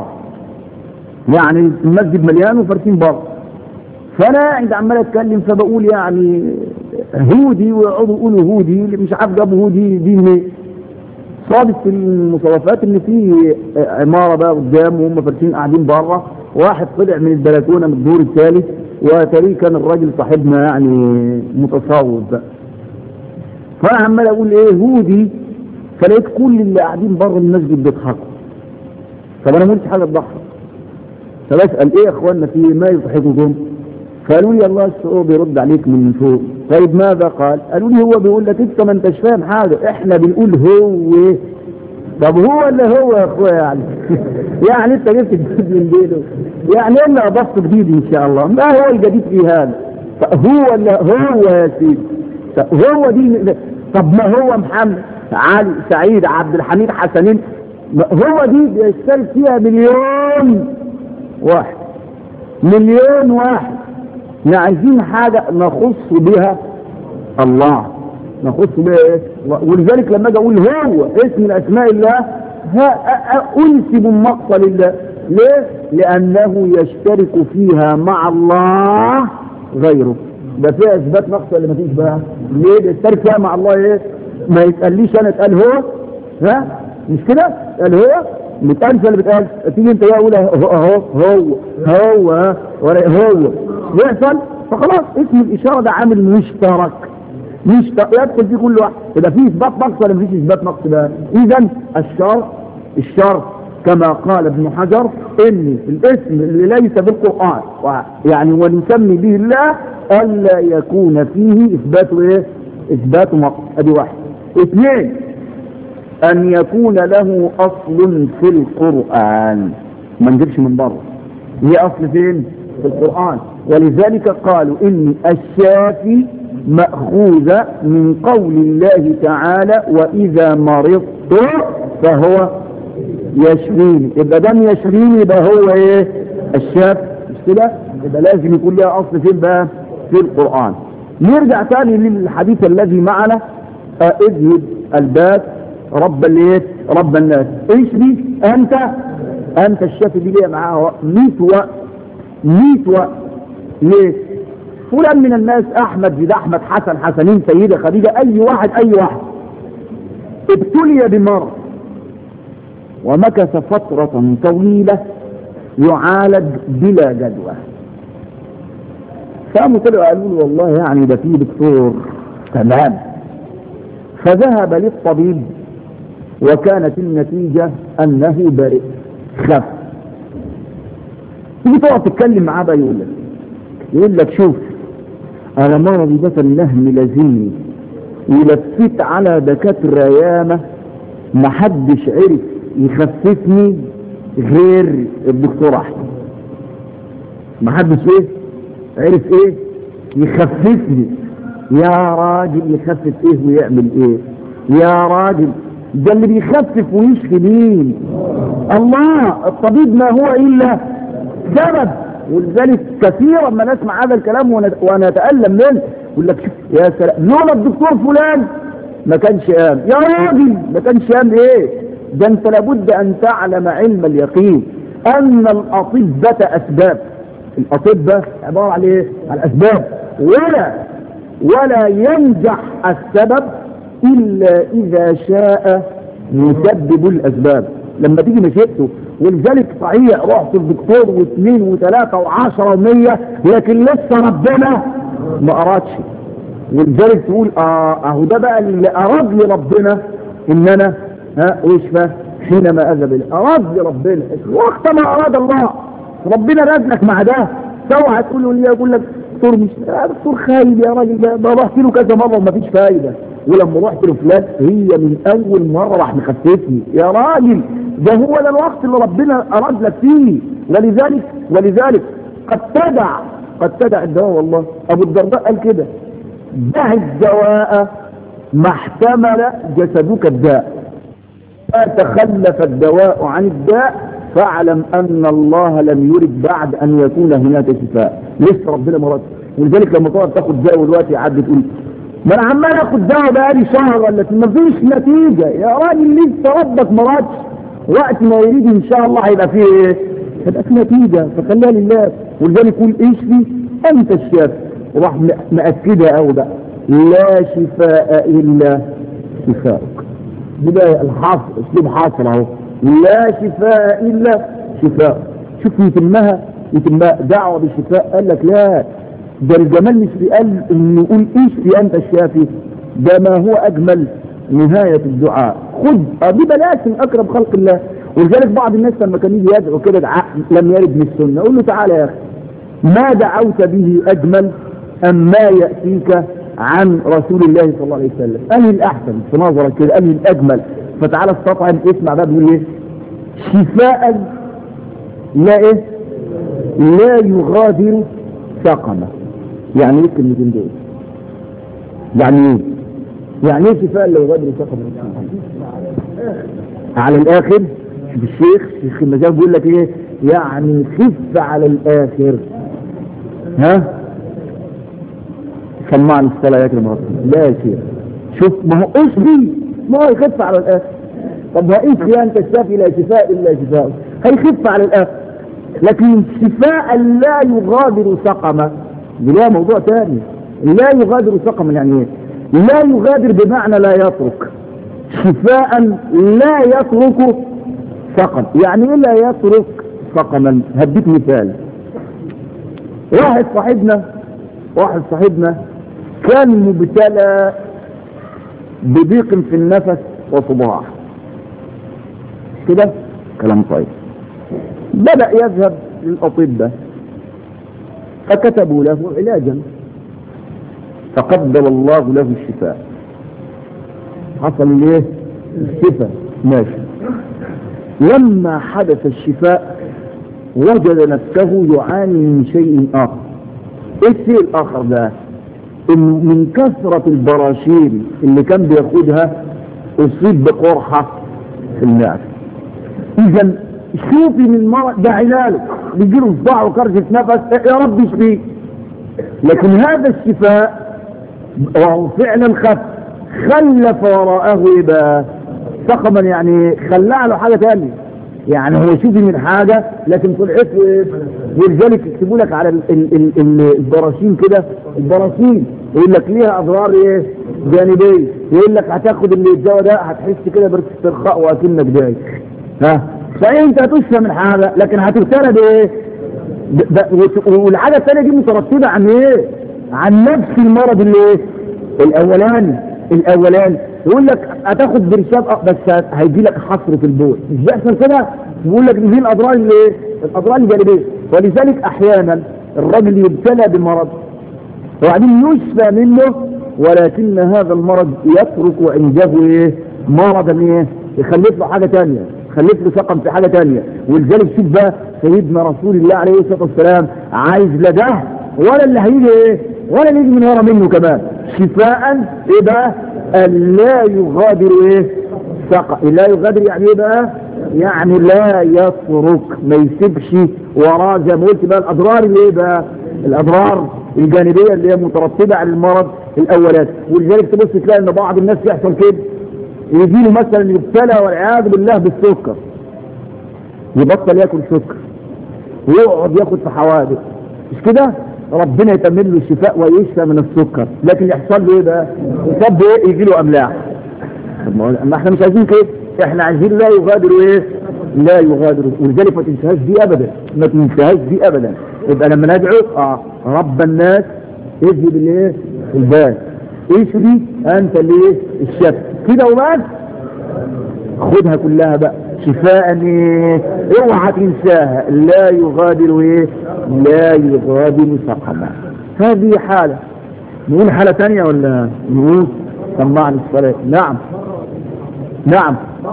يعني المسجد مليان وفارسين بره فانا قاعد عمال اتكلم فبقول يعني هودي ويقعدوا يقولوا هودي اللي مش عارف جابوا هودي دي منين صادف في المصادفات ان في عماره بقى قدام وهم فارسين قاعدين بره واحد طلع من البلكونه من الدور الثالث وتاريه كان الراجل صاحبنا يعني متصوف بقى فانا عمال اقول ايه هودي فلقيت كل اللي قاعدين بره المسجد بيضحكوا طب انا ما قلتش حاجه تضحك فبسال ايه يا اخوانا في ما يضحككم قالوا لي الله السعود بيرد عليك من فوق طيب ماذا قال قالوا لي هو بيقول لك انت ما انتش فاهم حاجه احنا بنقول هو طب هو ولا هو يا اخويا يعني يعني انت جبت جديد من بيته يعني الا اضفت جديد ان شاء الله ما هو الجديد في هذا هو ولا هو يا سيدي طب هو دي طب ما هو محمد علي سعيد عبد الحميد حسنين ما هو دي بيشترك فيها مليون واحد مليون واحد احنا عايزين حاجة نخص بها الله نخص بها ايه ولذلك لما اجي اقول هو اسم من اسماء الله انسب النقص لله ليه لانه يشترك فيها مع الله غيره ده فيها اثبات نقص اللي ما فيش بقى ليه بيشترك فيها مع الله ايه ما يتقاليش انا اتقال هو ها مش كده قال هو ما بتقالش ولا بتقال تيجي انت بقى اقول اهو اهو هو هو ها، ولا هو يحصل فخلاص اسم الاشاره ده عامل مشترك مشترك يدخل فيه كل واحد يبقى فيه اثبات نقص ولا مفيش اثبات نقص بقى اذا الشرط الشرط كما قال ابن حجر ان الاسم اللي ليس بالقران يعني ونسمي به الله الا يكون فيه اثبات ايه اثبات نقص ادي واحد اثنين ان يكون له اصل في القرآن ما نجيبش من بره هي اصل فين في القرآن ولذلك قالوا ان الشافي مأخوذة من قول الله تعالى واذا مرضت فهو يشفيني يبقى دم يشفيني يبقى هو ايه الشافي مش كده يبقى لازم يكون لها اصل فين بقى في القرآن نرجع تاني للحديث الذي معنا اذهب الباب رب الايه رب الناس ايش دي انت انت الشافي دي ليه معاه 100 وقت 100 وقت ليه فلان من الناس احمد زيد احمد حسن حسنين سيدة خديجة اي واحد اي واحد ابتلي بمرض ومكث فترة طويلة يعالج بلا جدوى فقاموا طلعوا قالوا له والله يعني ده في دكتور تمام فذهب للطبيب وكانت النتيجة أنه برئ خف تيجي تقعد تتكلم معاه بقى يقول لك يقول لك شوف أنا مرضي ده النهم لازمني ولفيت على دكاترة ياما محدش عرف يخففني غير الدكتور أحمد محدش ايه عرف ايه يخففني يا راجل يخفف ايه ويعمل ايه يا راجل ده اللي بيخفف ويشفي مين الله الطبيب ما هو الا سبب ولذلك كثيرا ما نسمع هذا الكلام ونتألم منه يقول لك شوف يا سلام لولا الدكتور فلان ما كانش قام يا راجل ما كانش قام ايه ده انت لابد ان تعلم علم اليقين ان الاطباء اسباب الاطباء عبارة عن ايه عن اسباب ولا ولا ينجح السبب الا اذا شاء مسبب الاسباب لما تيجي مشيئته ولذلك صحيح رحت الدكتور واثنين وثلاثة وعشرة ومية لكن لسه ربنا ما ارادش ولذلك تقول اه اهو ده بقى اللي اراد لي ربنا ان انا ها واشفى حينما اذى بالله اراد لي ربنا وقت ما اراد الله ربنا رزقك مع ده سوى هتقول لي يقول لك دكتور مش آه دكتور خايب يا راجل ده ده رحت له كذا مره ومفيش فايده ولما رحت لفلان هي من اول مره راح مخففني يا راجل ده هو ده الوقت اللي ربنا اراد لك فيه ولذلك ولذلك قد تدع قد تدع الدواء والله ابو الدرداء قال كده دع الدواء ما احتمل جسدك الداء تخلف الدواء عن الداء فاعلم ان الله لم يرد بعد ان يكون هناك شفاء لسه ربنا مرض ولذلك لما تقعد تاخد دواء دلوقتي عدت تقول ما انا عمال اخد دواء بقالي شهر ولا ما فيش نتيجه يا راجل لسه ربك مرضش وقت ما يريد ان شاء الله هيبقى فيه ايه؟ هيبقى فيه نتيجه فخليها لله ولذلك يقول اشفي انت الشافي وراح مأكدها قوي بقى لا شفاء الا شفاءك دي بقى الحاصل اسلوب حاصل اهو لا شفاء الا شفاء شوف يتمها يتمها دعوه بالشفاء قال لك لا ده الجمال مش بيقال انه يقول اشفي انت الشافي ده ما هو اجمل نهاية الدعاء خذ دي بلاش من اقرب خلق الله ولذلك بعض الناس لما كان يجي يدعو كده دعاء لم يرد من السنة اقول له تعالى يا اخي ما دعوت به اجمل ام ما يأتيك عن رسول الله صلى الله عليه وسلم انهي الاحسن في نظرك كده انهي الاجمل فتعالى استطعم اسمع بقى بيقول ايه شفاء لا ايه لا يغادر سقمه يعني ايه الكلمتين دول يعني ايه يعني ايه شفاء لا يغادر سقمه على الاخر شوف الشيخ الشيخ المجال بيقول لك ايه يعني خف على الاخر ها سمعني الصلاة يا كريم لا يا شيخ شوف ما هو ايش دي ما هو يخف على الاخر طب ما ايش يا انت الشافي لا شفاء الا شفاء هيخف على الاخر لكن شفاء لا يغادر سقما دي لها موضوع تاني لا يغادر سقما يعني ايه لا يغادر بمعنى لا يترك شفاء لا يترك سقم يعني ايه لا يترك سقما هديك مثال واحد صاحبنا واحد صاحبنا كان مبتلى بضيق في النفس وصداع كده كلام طيب بدأ يذهب للأطباء فكتبوا له علاجا فقدر الله له الشفاء حصل ليه الشفاء ماشي لما حدث الشفاء وجد نفسه يعاني من شيء آخر ايه الشيء الآخر ده انه من كثرة البراشير اللي كان بياخدها اصيب بقرحة في المعدة اذا شوفي من مرض ده علاجه بيجيله صداع وكرجة نفس يا رب يشفيه لكن هذا الشفاء وهو فعلا خف خلف وراءه ايه بقى سقما يعني خلع له حاجة تانية يعني هو شوفي من حاجة لكن طلعت له ايه ولذلك يكتبوا لك على ال ال ال ال البراشين كده البراشين يقول لك ليها اضرار ايه جانبيه يقول لك هتاخد اللي الدواء ده هتحس كده باسترخاء واكنك دايخ ها فانت هتشفى من حاجه لكن هتبتلى بايه والحاجه الثانيه دي مترتبه عن ايه عن نفس المرض اللي ايه الاولاني الاولاني يقول لك هتاخد برشام بس هيجي لك حصر في البول مش بيحصل كده بيقول لك دي الاضرار اللي ايه الاضرار الجانبيه ولذلك احيانا الرجل يبتلى بمرض وبعدين يشفى منه ولكن هذا المرض يترك عنده ايه مرضا ايه يخلف له حاجه ثانيه يخلف له سقم في حاجه ثانيه ولذلك شوف بقى سيدنا رسول الله عليه الصلاه والسلام عايز لا ده ولا اللي هيجي ايه ولا اللي يجي من ورا منه كمان شفاء ايه بقى لا يغادر ايه سقم لا يغادر يعني ايه بقى يعني لا يترك ما يسيبش وراه زي ما قلت بقى الاضرار اللي ايه بقى الاضرار الجانبيه اللي هي مترتبه على المرض الاولاني ولذلك تبص تلاقي ان بعض الناس يحصل كده يجي له مثلا يبتلى والعياذ بالله بالسكر يبطل ياكل سكر ويقعد ياخد في حوادث مش كده ربنا يتمم له الشفاء ويشفى من السكر لكن يحصل له ايه بقى يصاب بايه يجي له املاح ما احنا مش عايزين كده احنا عايزين لا يغادر ايه لا يغادر ولذلك ما تنساهاش دي ابدا ما تنساهاش دي ابدا يبقى لما ندعو اه رب الناس اذهب الايه الباس ايش دي انت الايه الشك كده وبس خدها كلها بقى شفاء ايه اوعى تنساها لا يغادر ايه لا يغادر سقما هذه حالة نقول حالة ثانية ولا نقول سمعني الصلاة نعم نعم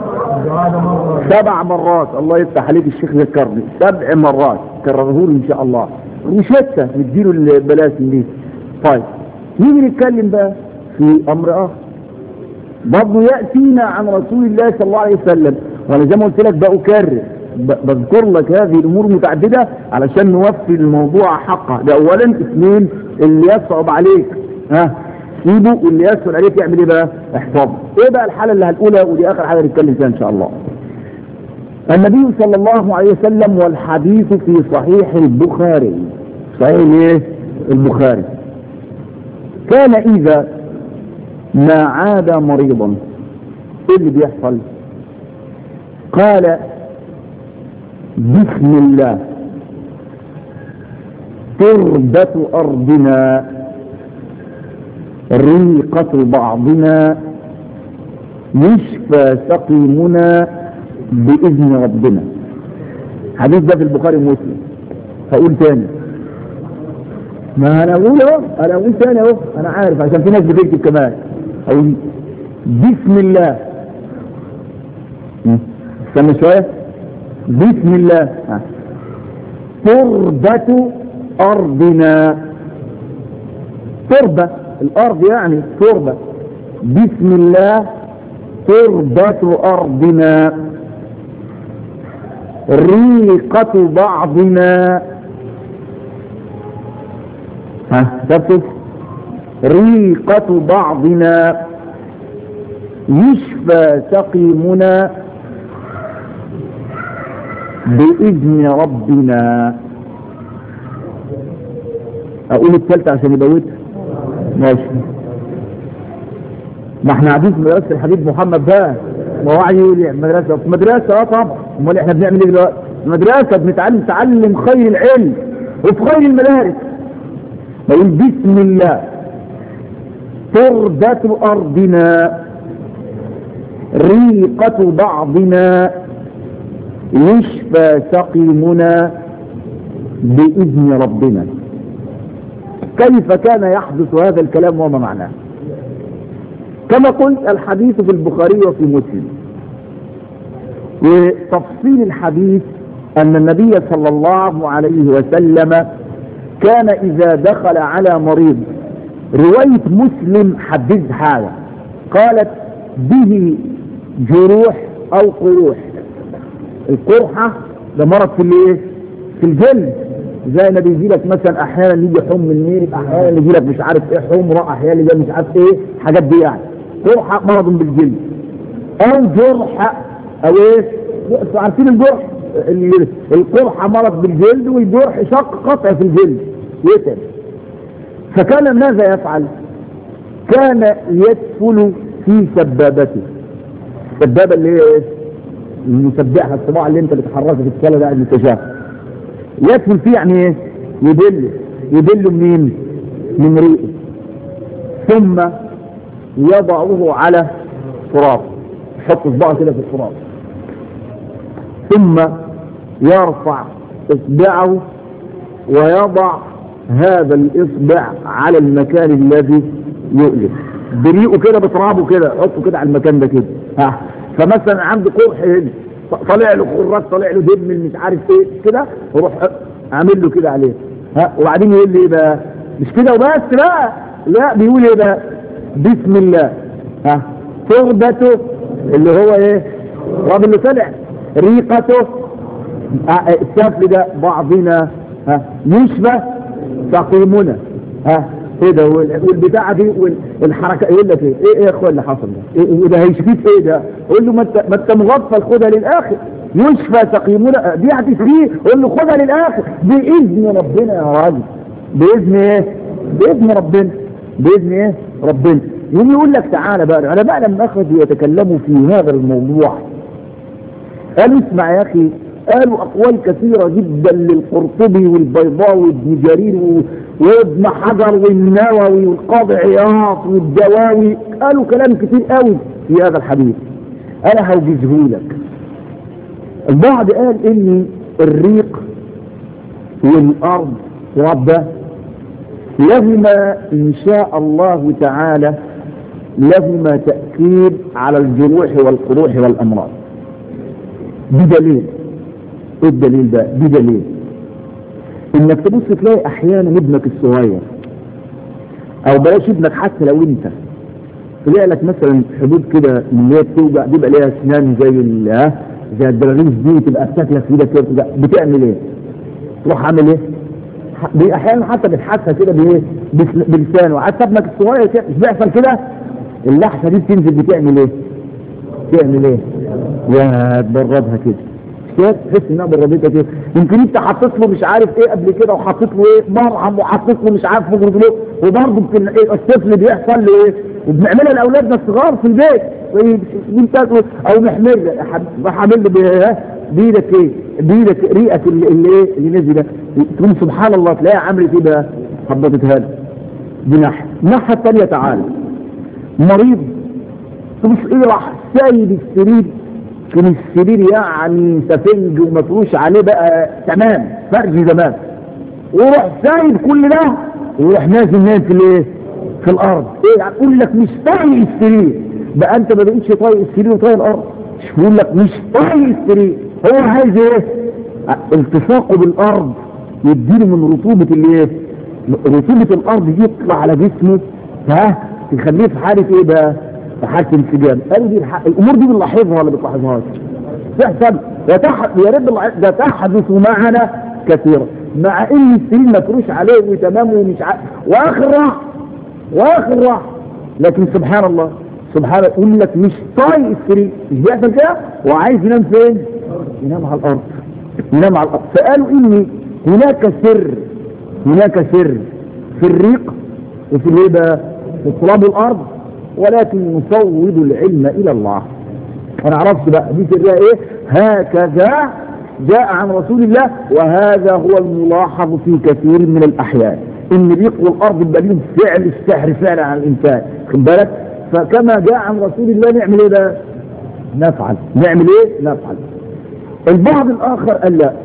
سبع مرات الله يفتح عليك الشيخ ذكرني سبع مرات كرره لي ان شاء الله وشتى نديله البلاسم دي طيب نيجي نتكلم بقى في امر اخر برضه ياتينا عن رسول الله صلى الله عليه وسلم وانا زي ما قلت لك بأكرر بذكر لك هذه الامور متعدده علشان نوفي الموضوع حقه ده اولا اثنين اللي يصعب عليك ها سيبه واللي يسهل عليك يعمل ايه بقى احفظه ايه بقى الحاله اللي هنقولها ودي اخر حاجه نتكلم فيها ان شاء الله النبي صلى الله عليه وسلم والحديث في صحيح البخاري صحيح ايه البخاري كان اذا ما عاد مريضا ايه اللي بيحصل قال بسم الله تربة أرضنا ريقة بعضنا يشفى سقيمنا بإذن ربنا حديث ده في البخاري ومسلم هقول تاني ما انا اقول اهو انا اقول تاني اهو انا عارف عشان في ناس بتكتب كمان اقول بسم الله استنى شويه بسم الله تربة أرضنا تربة الأرض يعني تربة بسم الله تربة أرضنا ريقة بعضنا ها تكتب ريقة بعضنا يشفى سقيمنا بإذن ربنا أقول الثالثة عشان يبوتها ماشي ما احنا قاعدين في مدرسه الحبيب محمد بقى ما هو قاعد يقول يعني مدرسه في مدرسه اه طبعا امال احنا بنعمل ايه دلوقتي مدرسه بنتعلم تعلم خير العلم وفي خير المدارس بقول بسم الله تربة أرضنا ريقة بعضنا يشفى سقيمنا بإذن ربنا كيف كان يحدث هذا الكلام وما معناه كما قلت الحديث في البخاري وفي مسلم وتفصيل الحديث أن النبي صلى الله عليه وسلم كان إذا دخل على مريض رواية مسلم حدث حاجة قالت به جروح أو قروح القرحة ده مرض في الايه في الجلد زي ما بيجي لك مثلا احيانا يجي حم النيل احيانا يجي لك مش عارف ايه حمرة احيانا يجي مش عارف ايه حاجات دي يعني قرحة مرض بالجلد او جرح او ايه انتوا عارفين الجرح ال- القرحة مرض بالجلد والجرح شق قطع في الجلد يتم فكان ماذا يفعل كان يدفل في سبابته السبابة اللي هي ايه المسبحة الصباع اللي انت بتحركه في الصلاة ده اللي تشاف يدفل فيه يعني ايه يدل يدل منين من ريقه ثم يضعه على تراب يحط صباعه كده في التراب ثم يرفع اصبعه ويضع هذا الاصبع على المكان الذي يؤلم بريقه كده بترابه كده حطه كده على المكان ده كده ها فمثلا عنده قرح هنا طالع له خراج طالع له دم من مش عارف ايه كده وروح عامل له كده عليه ها وبعدين يقول لي ايه بقى مش كده وبس لا لا بيقول ايه بقى بسم الله ها تربته اللي هو ايه الرب اللي طلع ريقته آه، السفل ده بعضنا ها يشبه تقييمنا ها ايه ده وال- والبتاعه دي والحركه يقول لك ايه ايه ايه يا اخويا اللي حصل ده ايه إيه ده هيشفيك ايه ده قول له ما انت ما انت مغفل خدها للاخر يشفى تقييمنا دي هتشفيه قول له خدها للاخر باذن ربنا يا راجل باذن ايه باذن ربنا باذن ايه ربنا يقوم يقول لك تعالى بقى العلماء لما اخذوا يتكلموا في هذا الموضوع قالوا اسمع يا اخي قالوا اقوال كثيرة جدا للقرطبي والبيضاوي وابن جرير و- وابن حجر والنووي والقاضي عياض والدواوي قالوا كلام كتير قوي في هذا الحديث انا هوجزه لك البعض قال ان الريق والارض ربه لهما ان شاء الله تعالى لهما تأثير على الجروح والقروح والامراض بدليل ايه الدليل ده بدليل انك تبص تلاقي احيانا ابنك الصغير او بلاش ابنك حتى لو انت تلاقي لك مثلا حدود كده من اللي هي بتوجع بيبقى ليها اسنان زي ال ها زي الدراغيس دي تبقى بتاكلك في ايدك كده بتوجع. بتعمل ايه؟ تروح عامل ايه؟ ح- دي احيانا حتى بتحسها كده بايه؟ بس- بلسانه حتى ابنك الصغير كده مش بيحصل كده؟ اللحسه دي بتنزل بتعمل ايه؟ تعمل ايه؟ يا تبردها كده كده تحس انها بردتها كده يمكن انت حطيت له مش عارف ايه قبل كده وحطيت له ايه مرهم وحطيت له مش عارف فوق رجله وبرضه بتن... ايه الطفل بيحصل له ايه وبنعملها لاولادنا الصغار في البيت إيه، انت او محمر حامل له بإيه؟ بايدك ايه بايدك ريقك اللي اللي ايه اللي نزل ده تقول سبحان الله تلاقيها عملت ايه بقى خبطتها له دي ناحيه الناحيه الثانيه تعالى مريض تبص ايه راح سايب السرير كان السرير يعني سفنج ومفروش عليه بقى تمام فرج تمام ويروح سايب كل ده ويروح نازل نايم في الايه في الارض ايه اقول لك مش طايق السرير بقى انت ما بقتش طايق السرير وطايق الارض مش بيقول لك مش طايق السرير هو عايز ايه التصاقه بالارض يديله من رطوبه الايه رطوبه الارض دي يطلع على جسمه ها تخليه في حاله ايه بقى في حاله انسجام قالوا دي الح- الامور دي بنلاحظها ولا بتلاحظهاش تحصل وتح... يا رب الع- ده تحدث معنا كثيرا مع ان السرير مفروش عليه وتمام ومش ع... واخر راح واخر راح لكن سبحان الله سبحان الله يقول لك مش طايق السرير مش بيحصل كده وعايز ينام فين؟ ينام على الارض ينام على الارض فقالوا ان هناك سر هناك سر في الريق وفي الايه بقى؟ في تراب الارض ولكن نفوض العلم إلى الله ما نعرفش بقى دي سرها ايه هكذا جاء عن رسول الله وهذا هو الملاحظ في كثير من الأحيان ان ريق والارض يبقى لهم فعل السحر فعلا على الانسان خد بالك فكما جاء عن رسول الله نعمل ايه بقى نفعل نعمل ايه نفعل البعض الاخر قال لا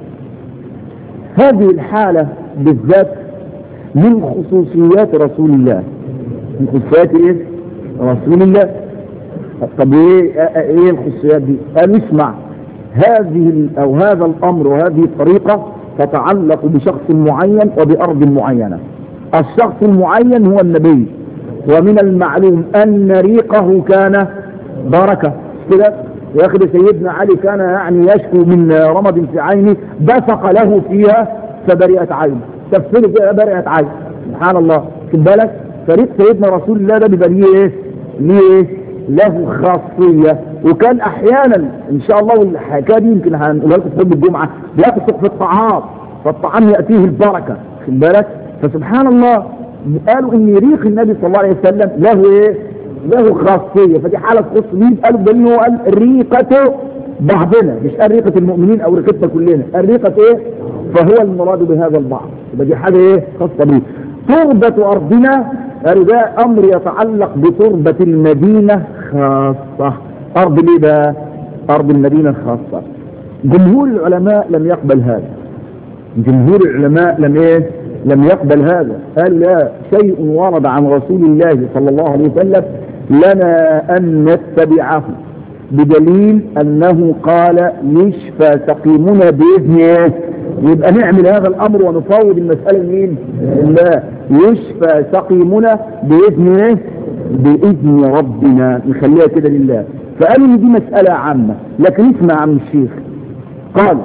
هذه الحالة بالذات من خصوصيات رسول الله من خصوصيات ايه رسول الله طب ايه ايه الخصوصيات دي قال اسمع هذه او هذا الامر وهذه الطريقة تتعلق بشخص معين وبأرض معينة الشخص المعين هو النبي ومن المعلوم أن ريقه كان بركة كده يا أخي سيدنا علي كان يعني يشكو من رمض في عينه بصق له فيها فبرئت عينه تفسير فيها برئت عينه سبحان الله خد بالك فريق سيدنا رسول الله ده بيبقى ليه ايه؟ ليه ايه؟ له خاصية وكان احيانا ان شاء الله والحكايه دي يمكن هنقولها لكم في خطبه الجمعه بيقصق في الطعام فالطعام ياتيه البركه خد بالك فسبحان الله قالوا ان ريق النبي صلى الله عليه وسلم له ايه؟ له خاصيه فدي حاله تخص مين؟ قالوا ده انه قال ريقته بعضنا مش قال ريقه المؤمنين او ريقتنا كلنا قال ريقه ايه؟ فهو المراد بهذا البعض يبقى دي حاجه ايه؟ خاصه بيه تربه ارضنا قالوا ده امر يتعلق بتربه المدينه خاصه أرض ليه بقى أرض المدينة الخاصة جمهور العلماء لم يقبل هذا جمهور العلماء لم إيه لم يقبل هذا قال لا شيء ورد عن رسول الله صلى الله عليه وسلم لنا أن نتبعه بدليل أنه قال يشفى سقيمنا بإذن إيه يبقى نعمل هذا الأمر ونفوض المسألة لمين لا يشفى سقيمنا بإذن إيه بإذن ربنا نخليها كده لله فقالوا ان دي مسألة عامة لكن اسمع عم الشيخ قال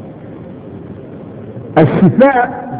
الشفاء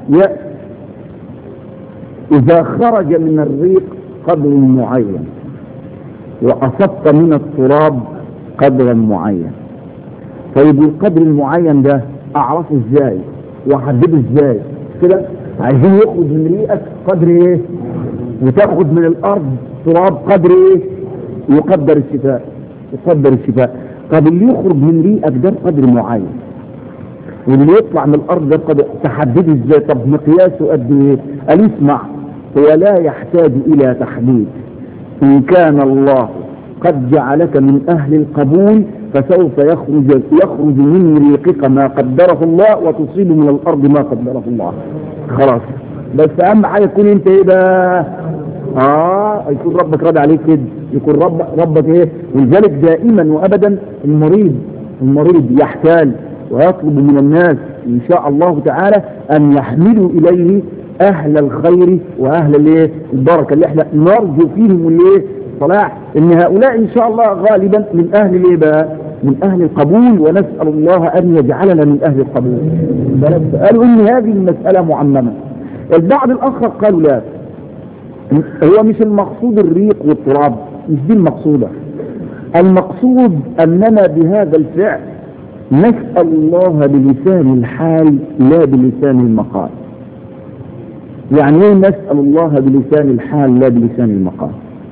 إذا خرج من الريق قدر معين وأصبت من التراب قدرا معين طيب القدر المعين ده أعرفه ازاي وأحدده ازاي كده عايزين يخرج من ريقك قدر ايه وتاخد من الأرض تراب قدر ايه يقدر الشفاء يقدر الشفاء طب اللي يخرج من ريقك ده بقدر معين واللي يطلع من الارض ده بقدر تحدده ازاي طب مقياسه قد ايه قال اسمع هو لا يحتاج الى تحديد ان كان الله قد جعلك من اهل القبول فسوف يخرج يخرج من ريقك ما قدره الله وتصيب من الارض ما قدره الله خلاص بس اهم حاجه تكون انت ايه بقى اه يكون ربك راضي عليك كده يكون رب ربك ايه ولذلك دائما وابدا المريض المريض يحتال ويطلب من الناس ان شاء الله تعالى ان يحملوا اليه اهل الخير واهل الايه البركه اللي احنا نرجو فيهم الايه صلاح ان هؤلاء ان شاء الله غالبا من اهل الايه بقى من اهل القبول ونسال الله ان يجعلنا من اهل القبول قالوا ان هذه المساله معممه البعض الاخر قالوا لا هو مش المقصود الريق والتراب مش دي المقصودة المقصود أننا بهذا الفعل نسأل الله بلسان الحال لا بلسان المقال يعني ايه نسأل الله بلسان الحال لا بلسان المقال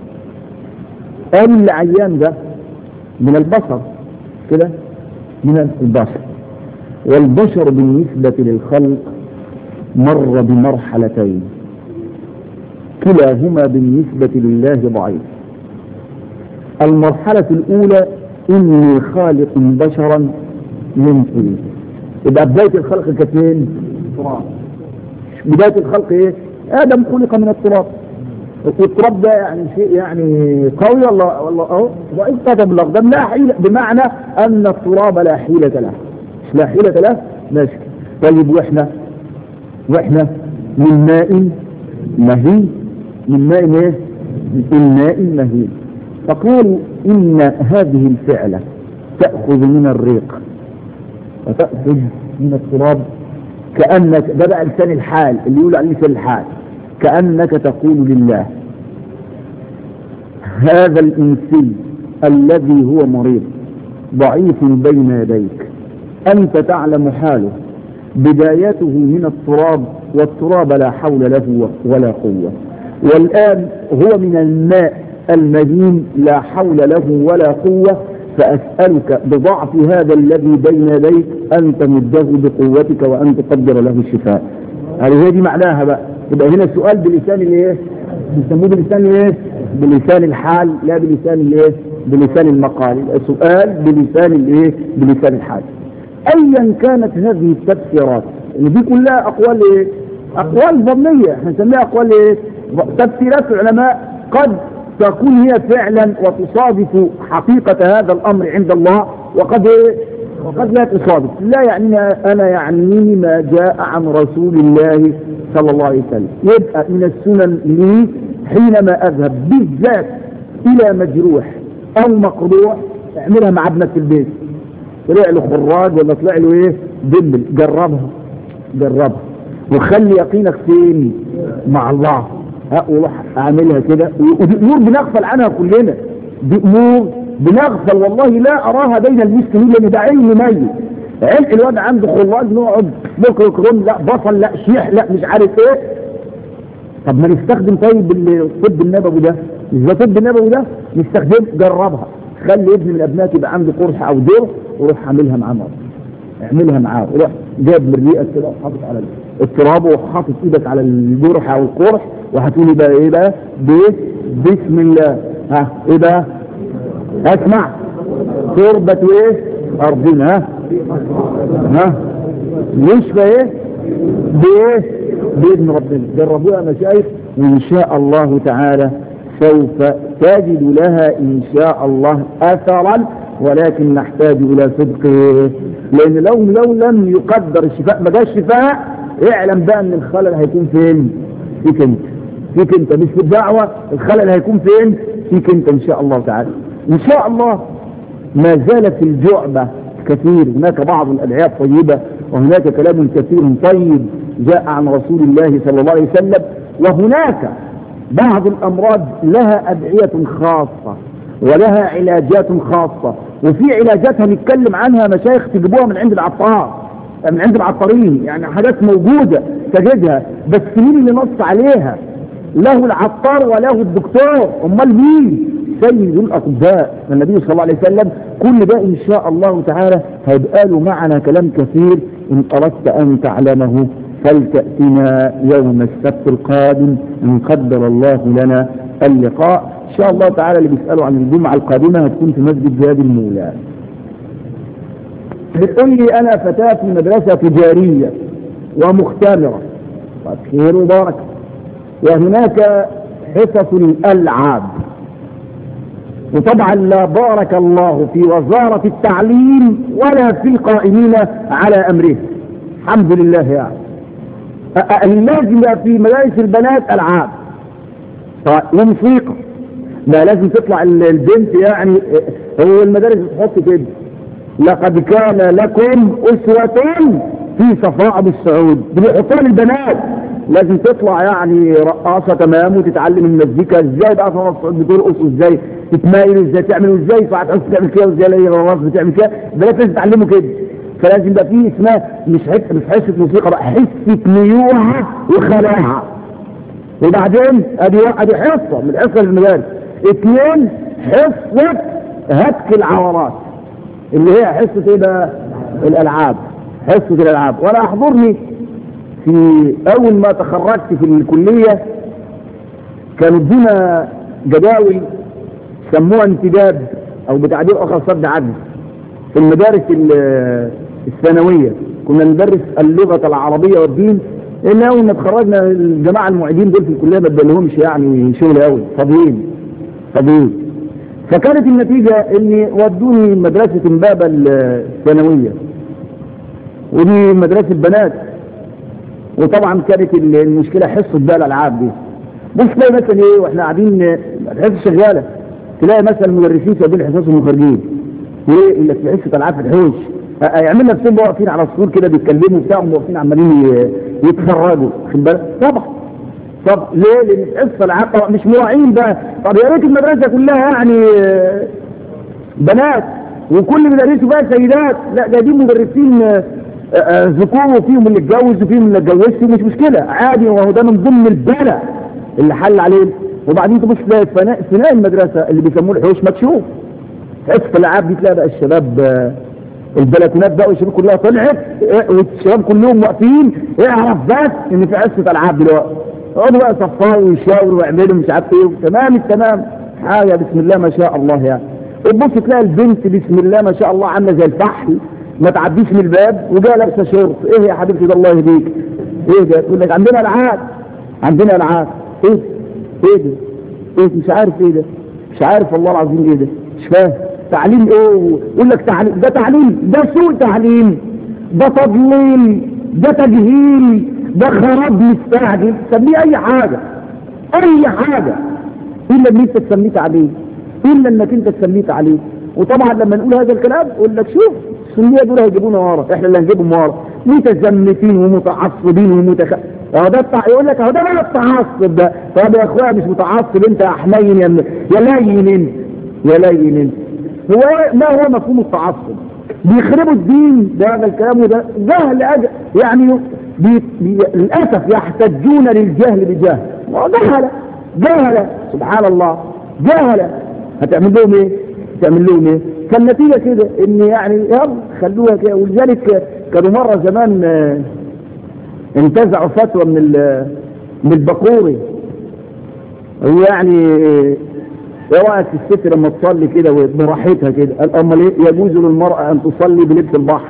قال العيان ده من البشر كده من البشر والبشر بالنسبة للخلق مر بمرحلتين كلاهما بالنسبة لله ضعيف المرحلة الأولى إني خالق بشرا من طين يبقى بداية الخلق كاثنين تراب بداية الخلق إيه؟ آدم خلق من التراب والتراب ده يعني شيء يعني قوي ولا ولا أهو ضعيف كتب الأقدام لا حيلة بمعنى أن التراب لا حيلة له مش لا حيلة له ماشي طيب وإحنا وإحنا من ماء مهين من ماء ايه من ماء مهين فقالوا ان هذه الفعلة تأخذ من الريق وتأخذ من التراب كأنك ده بقى لسان الحال اللي يقول عليه لسان الحال كأنك تقول لله هذا الإنسي الذي هو مريض ضعيف بين يديك أنت تعلم حاله بدايته من التراب والتراب لا حول له ولا قوة والآن هو من الماء المهين لا حول له ولا قوة فأسألك بضعف هذا الذي بين يديك أن تمده بقوتك وأن تقدر له الشفاء هذه هي دي معناها بقى يبقى هنا السؤال بلسان الايه بيسموه بلسان الايه بلسان الحال لا بلسان الايه بلسان المقال يبقى سؤال بلسان الايه بلسان الحال ايا كانت هذه التفسيرات ان دي كلها اقوال ايه اقوال ظنيه هنسميها اقوال ايه تفسيرات العلماء قد تكون هي فعلا وتصادف حقيقة هذا الامر عند الله وقد ايه وقد لا تصادف لا يعني انا يعنيني ما جاء عن رسول الله صلى الله عليه وسلم يبقى من السنن لي حينما اذهب بالذات الى مجروح او مقروع اعملها مع ابنك في البيت طلع له خراج ولا طلع له ايه دبل جربها جربها وخلي يقينك فين مع الله ها وروح اعملها كده ودي امور بنغفل عنها كلنا دي امور بنغفل والله لا اراها بين المسلمين لان ده علم ميت علم الواد عنده خراج نقعد بكره كرم لا بصل لا شيح لا مش عارف ايه طب ما نستخدم طيب الطب النبوي ده مش ده الطب النبوي ده نستخدم جربها خلي ابن من ابنائك يبقى عنده قرح او دور وروح اعملها معاه مرة اعملها معاه وروح جاب من ريقك كده وحاطط على التراب وحاطط ايدك على الجرح او القرح وهتقولي بقى ايه بقى بيت بسم الله ها ايه بقى اسمع تربة ايه ارضنا ها ها يشفى ايه بايه باذن ربنا جربوها يا مشايخ وان شاء الله تعالى سوف تجد لها ان شاء الله اثرا ولكن نحتاج الى صدق لان لو لو لم يقدر الشفاء ما جاش شفاء اعلم بقى ان الخلل هيكون فين فيك انت فيك انت مش في الدعوة الخلل هيكون فين فيك انت ان شاء الله تعالى ان شاء الله ما زالت الجعبة كثير هناك بعض الادعية الطيبة وهناك كلام كثير طيب جاء عن رسول الله صلى الله عليه وسلم وهناك بعض الامراض لها ادعية خاصة ولها علاجات خاصة وفي علاجات هنتكلم عنها مشايخ تجيبوها من عند العطار من عند العطارين يعني حاجات موجودة تجدها بس مين اللي نص عليها له العطار وله الدكتور امال مين سيد الاطباء النبي صلى الله عليه وسلم كل ده ان شاء الله تعالى هيبقى له معنا كلام كثير ان اردت ان تعلمه فلتأتنا يوم السبت القادم ان قدر الله لنا اللقاء ان شاء الله تعالى اللي بيسألوا عن الجمعة القادمة هتكون في مسجد زاد المولى بتقول لي انا فتاة في مدرسة تجارية ومختمرة طيب خير وبركة وهناك حصص الالعاب وطبعا لا بارك الله في وزارة التعليم ولا في القائمين على امره الحمد لله يعني اللازمة في مدارس البنات العاب وموسيقى ما لازم تطلع البنت يعني هو المدارس تحط كده لقد كان لكم أسوة في صفاء السعود بيحطوها للبنات لازم تطلع يعني رقاصة تمام وتتعلم المزيكا ازاي بقى صفاء السعود بترقص وازاي تتمايل ازاي تعمل ازاي فهتعوز تعمل كده وازاي لا الرقاص بتعمل كده البنات لازم تتعلموا كده فلازم يبقى فيه اسمها مش حته مش حصه موسيقى بقى حصه ميوعه وخلاعه وبعدين ادي ادي حصه من حصه المدارس اثنين حصه هتك العورات اللي هي حصه ايه بقى الالعاب حصه الالعاب وانا احضرني في اول ما تخرجت في الكليه كانوا ادونا جداول سموها انتداب او بتعبير اخر صد عدل في المدارس الثانويه كنا ندرس اللغه العربيه والدين لان اول ما تخرجنا الجماعه المعيدين دول في الكليه ما ادالهمش يعني شغل قوي فاضيين فاضيين فكانت النتيجه اني ودوني مدرسه امبابه الثانويه ودي مدرسه بنات وطبعا كانت المشكله حصه بقى الالعاب دي بص تلاقي مثلا ايه واحنا قاعدين الحصه شغاله تلاقي مثلا المدرسين سايبين حصصهم وخارجين ليه اللي في حصه العاب في الحوش يعمل نفسهم واقفين على السور كده بيتكلموا بتاع واقفين عمالين يتفرجوا واخد بالك طبعا طب ليه لان حصه العاب طبعا مش مراعين بقى طب يا ريت المدرسه كلها يعني بنات وكل مدرسه بقى سيدات لا ده دي مدرسين ذكور وفيهم اللي اتجوز وفيهم اللي اتجوزش مش مشكله عادي وهو ده من ضمن البلاء اللي حل عليه وبعدين تبص تلاقي فناء فناء المدرسه اللي بيسموه الحوش مكشوف حصه الالعاب دي تلاقي بقى الشباب آه، البلكونات بقى والشباب كلها طلعت إيه، والشباب كلهم واقفين اعرف بس ان في حصه العاب دلوقتي يقعدوا بقى يصفروا ويشاوروا ويعملوا مش عارف ايه تمام التمام حاجه بسم الله ما شاء الله يعني وتبص تلاقي البنت بسم الله ما شاء الله عامله زي الفحل ما تعديش من الباب وجايه لابسه شورت ايه يا حبيبتي ده الله يهديك ايه ده تقول لك عندنا العاب عندنا العاب ايه ايه ده ايه مش عارف ايه ده مش عارف والله العظيم ايه ده مش فاهم تعليم ايه يقول لك تعليم ده تعليم ده سوء تعليم ده تضليل ده تجهيل ده خراب مستعجل سميه اي حاجه اي حاجه الا ان انت تسميت عليه الا انك انت تسميت عليه وطبعا لما نقول هذا الكلام يقول لك شوف السنيه دول هيجيبونا ورا احنا اللي هنجيبهم ورا متزمتين ومتعصبين ومتخ اهو ده التع... يقول لك اهو ده بقى التعصب ده طب يا اخويا مش متعصب انت يا حنين يا م- يا لين انت يا لين انت هو إيه- ما هو مفهوم التعصب بيخربوا الدين ده هذا الكلام وده جهل أج... يعني بي... بي... للاسف يحتجون للجهل بجهل جهل جهل سبحان الله جهل هتعمل لهم ايه تعمل لهم ايه فالنتيجة كده ان يعني يلا خلوها كده ولذلك كانوا مرة زمان آه، انتزعوا فتوى من ال- من البقوري هو يعني آه، ايه رايك في الست لما تصلي كده براحتها كده قال امال ايه يجوز للمرأة ان تصلي بلبس البحر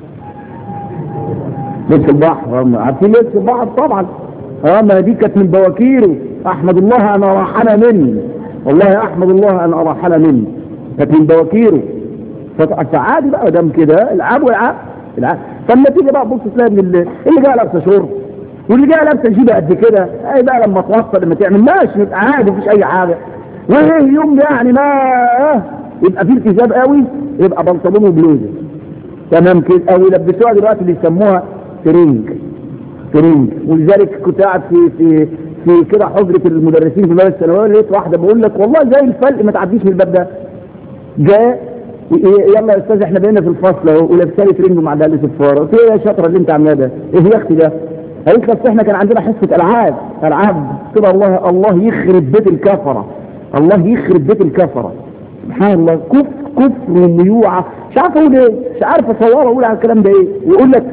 لبس البحر هم عارفين لبس البحر طبعا اه ما دي كانت من بواكيره احمد الله ان اراحنا مني والله احمد الله ان اراحنا مني كانت من بواكيره فط- فعادي بقى دام كده العاب والعاب العاب فالنتيجه بقى بص تلاقي من اللي, اللي جايه لابسه شورت واللي جايه لابسه جيبه قد كده اي بقى لما توصل لما تعمل ماشي يبقى عادي مفيش اي حاجه وايه يوم يعني ما آه، يبقى في التزام قوي يبقى بنطلون وبلوزه تمام كده او يلبسوها دلوقتي اللي يسموها ترنج ترنج ولذلك كنت قاعد في في في كده حجره المدرسين في مدارس الثانويه لقيت واحده بقول لك والله زي الفلق ما تعديش من الباب ده جاء إيه- يلا يا استاذ احنا بقينا في الفصل اهو ولابسه لي ترنج ومعدله صفاره قلت له ايه يا شاطره اللي انت عاملاه ده ايه يا اختي ده قالت لي أصل احنا كان عندنا حصه العاب العاب كده الله الله يخرب بيت الكفره الله يخرب بيت الكفره سبحان الله كفر كفر وميوعه مش عارف اقول ايه مش عارف اصوره اقول على الكلام ده ايه ويقول لك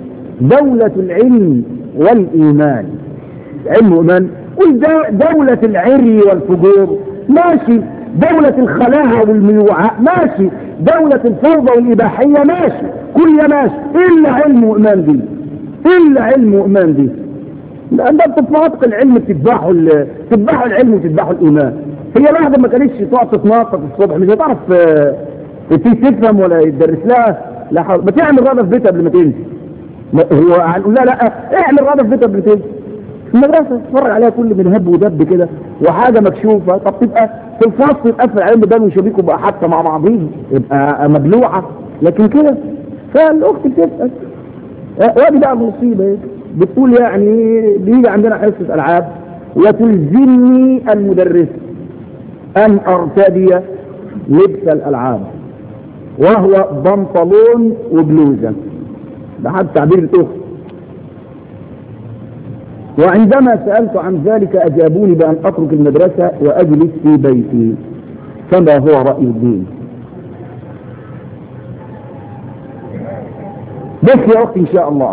دولة العلم والإيمان علم وإيمان قل دا- دولة العري والفجور ماشي دولة الخلاعة والميوعة ماشي دولة الفوضى والإباحية ماشي كل ده ماشي إلا علم وإيمان دي إلا علم وإيمان دي لأن ده انتوا في مناطق العلم بتذبحوا ال- بتذبحوا العلم وتذبحوا الإيمان هي الواحدة ما كانتش تقعد تتنطط الصبح مش هتعرف آه، ت- تفهم ولا يدرس لها لا حول ما تعمل رضا في بيتها قبل ما تنزل ما- هو هنقول لا لا اعمل رضا في بيتها قبل ما تنزل في المدرسة تتفرج عليها كل من هب ودب كده وحاجة مكشوفة طب تبقى في الفصل تقفل عليهم بدل وشبيك وبقى حتى مع بعضهم يبقى مبلوعة لكن كده فالأخت بتسأل وادي بقى المصيبة إيه؟ بتقول يعني بيجي عندنا حصة ألعاب وتلزمني المدرس أن أرتدي لبس الألعاب وهو بنطلون وبلوزة ده حد تعبير الأخت وعندما سألت عن ذلك أجابوني بأن أترك المدرسة وأجلس في بيتي فما هو رأي الدين بس يا أختي إن شاء الله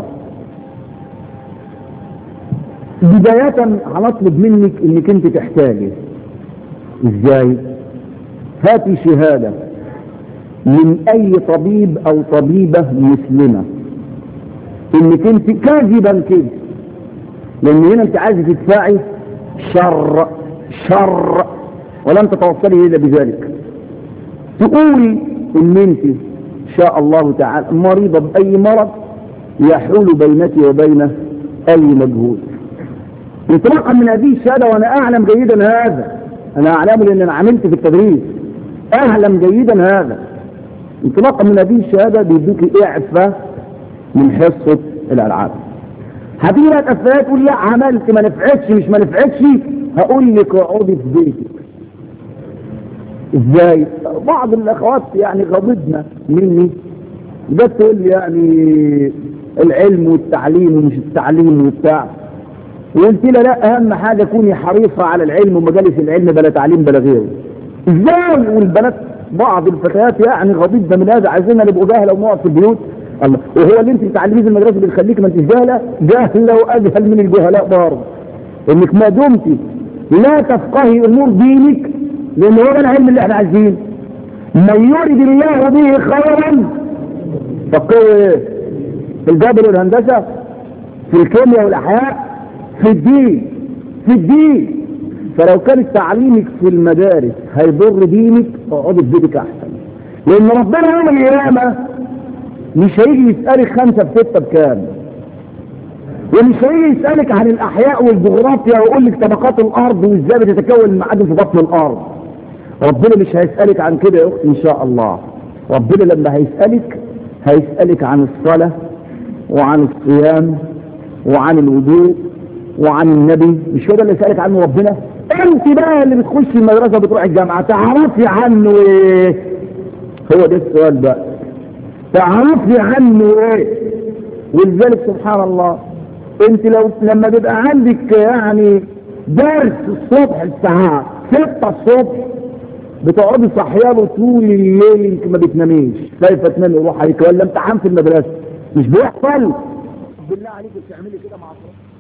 بداية هنطلب منك انك انت تحتاجي ازاي هاتي شهادة من اي طبيب او طبيبة مسلمة انك انت كاذبا كده لان هنا انت عايزة تدفعي شر شر ولن تتوصلي الا بذلك تقولي ان انت ان شاء الله تعالى مريضة باي مرض يحول بينك وبين اي مجهود انطلاقا من هذه الشهادة وانا اعلم جيدا هذا انا اعلم لان انا عملت في التدريس اعلم جيدا هذا انطلاقا من هذه الشهادة بيدوك اعفاء من حصة الالعاب هتيجي بقى تقفلها تقول لا عملت ما نفعتش مش ما نفعتش هقول لك اقعدي في بيتك ازاي بعض الاخوات يعني غضبنا مني ده تقول لي يعني العلم والتعليم ومش التعليم وبتاع وقلت لها لا اهم حاجة كوني حريصة على العلم ومجالس العلم بلا تعليم بلا غيره ازاي والبنات بعض الفتيات يعني غضيضة من هذا عايزيننا نبقوا جاهلة ونقعد في البيوت الله وهو اللي انت بتعلميه في المدرسة بتخليك ما انتش جاهلة جاهلة واجهل من الجهلاء برضه انك ما دمت لا تفقهي امور دينك لان هو ده العلم اللي احنا عايزينه من يرد الله به خيرا فقهه ايه في الجبر والهندسة في الكيمياء والاحياء في الدين في الدين فلو كان تعليمك في المدارس هيضر دينك اقعدي في بيتك احسن لان ربنا يوم القيامه مش هيجي يسالك خمسه في سته بكام ومش هيجي يسالك عن الاحياء والجغرافيا ويقول لك طبقات الارض وازاي بتتكون المعادن في بطن الارض ربنا مش هيسالك عن كده يا اختي ان شاء الله ربنا لما هيسالك هيسالك عن الصلاه وعن الصيام وعن الوضوء وعن النبي مش هو ده اللي سألك عنه ربنا انت بقى اللي بتخش المدرسة بتروح الجامعة تعرفي عنه ايه هو ده السؤال بقى تعرفي عنه ايه ولذلك سبحان الله انت لو لما بيبقى عندك يعني درس الصبح الساعة 6 الصبح بتقعدي صحيانه طول الليل يمكن ما بتناميش خايفه تنامي روح عليك ولا امتحان في المدرسه مش بيحصل بالله عليك بتعملي كده مع صحابك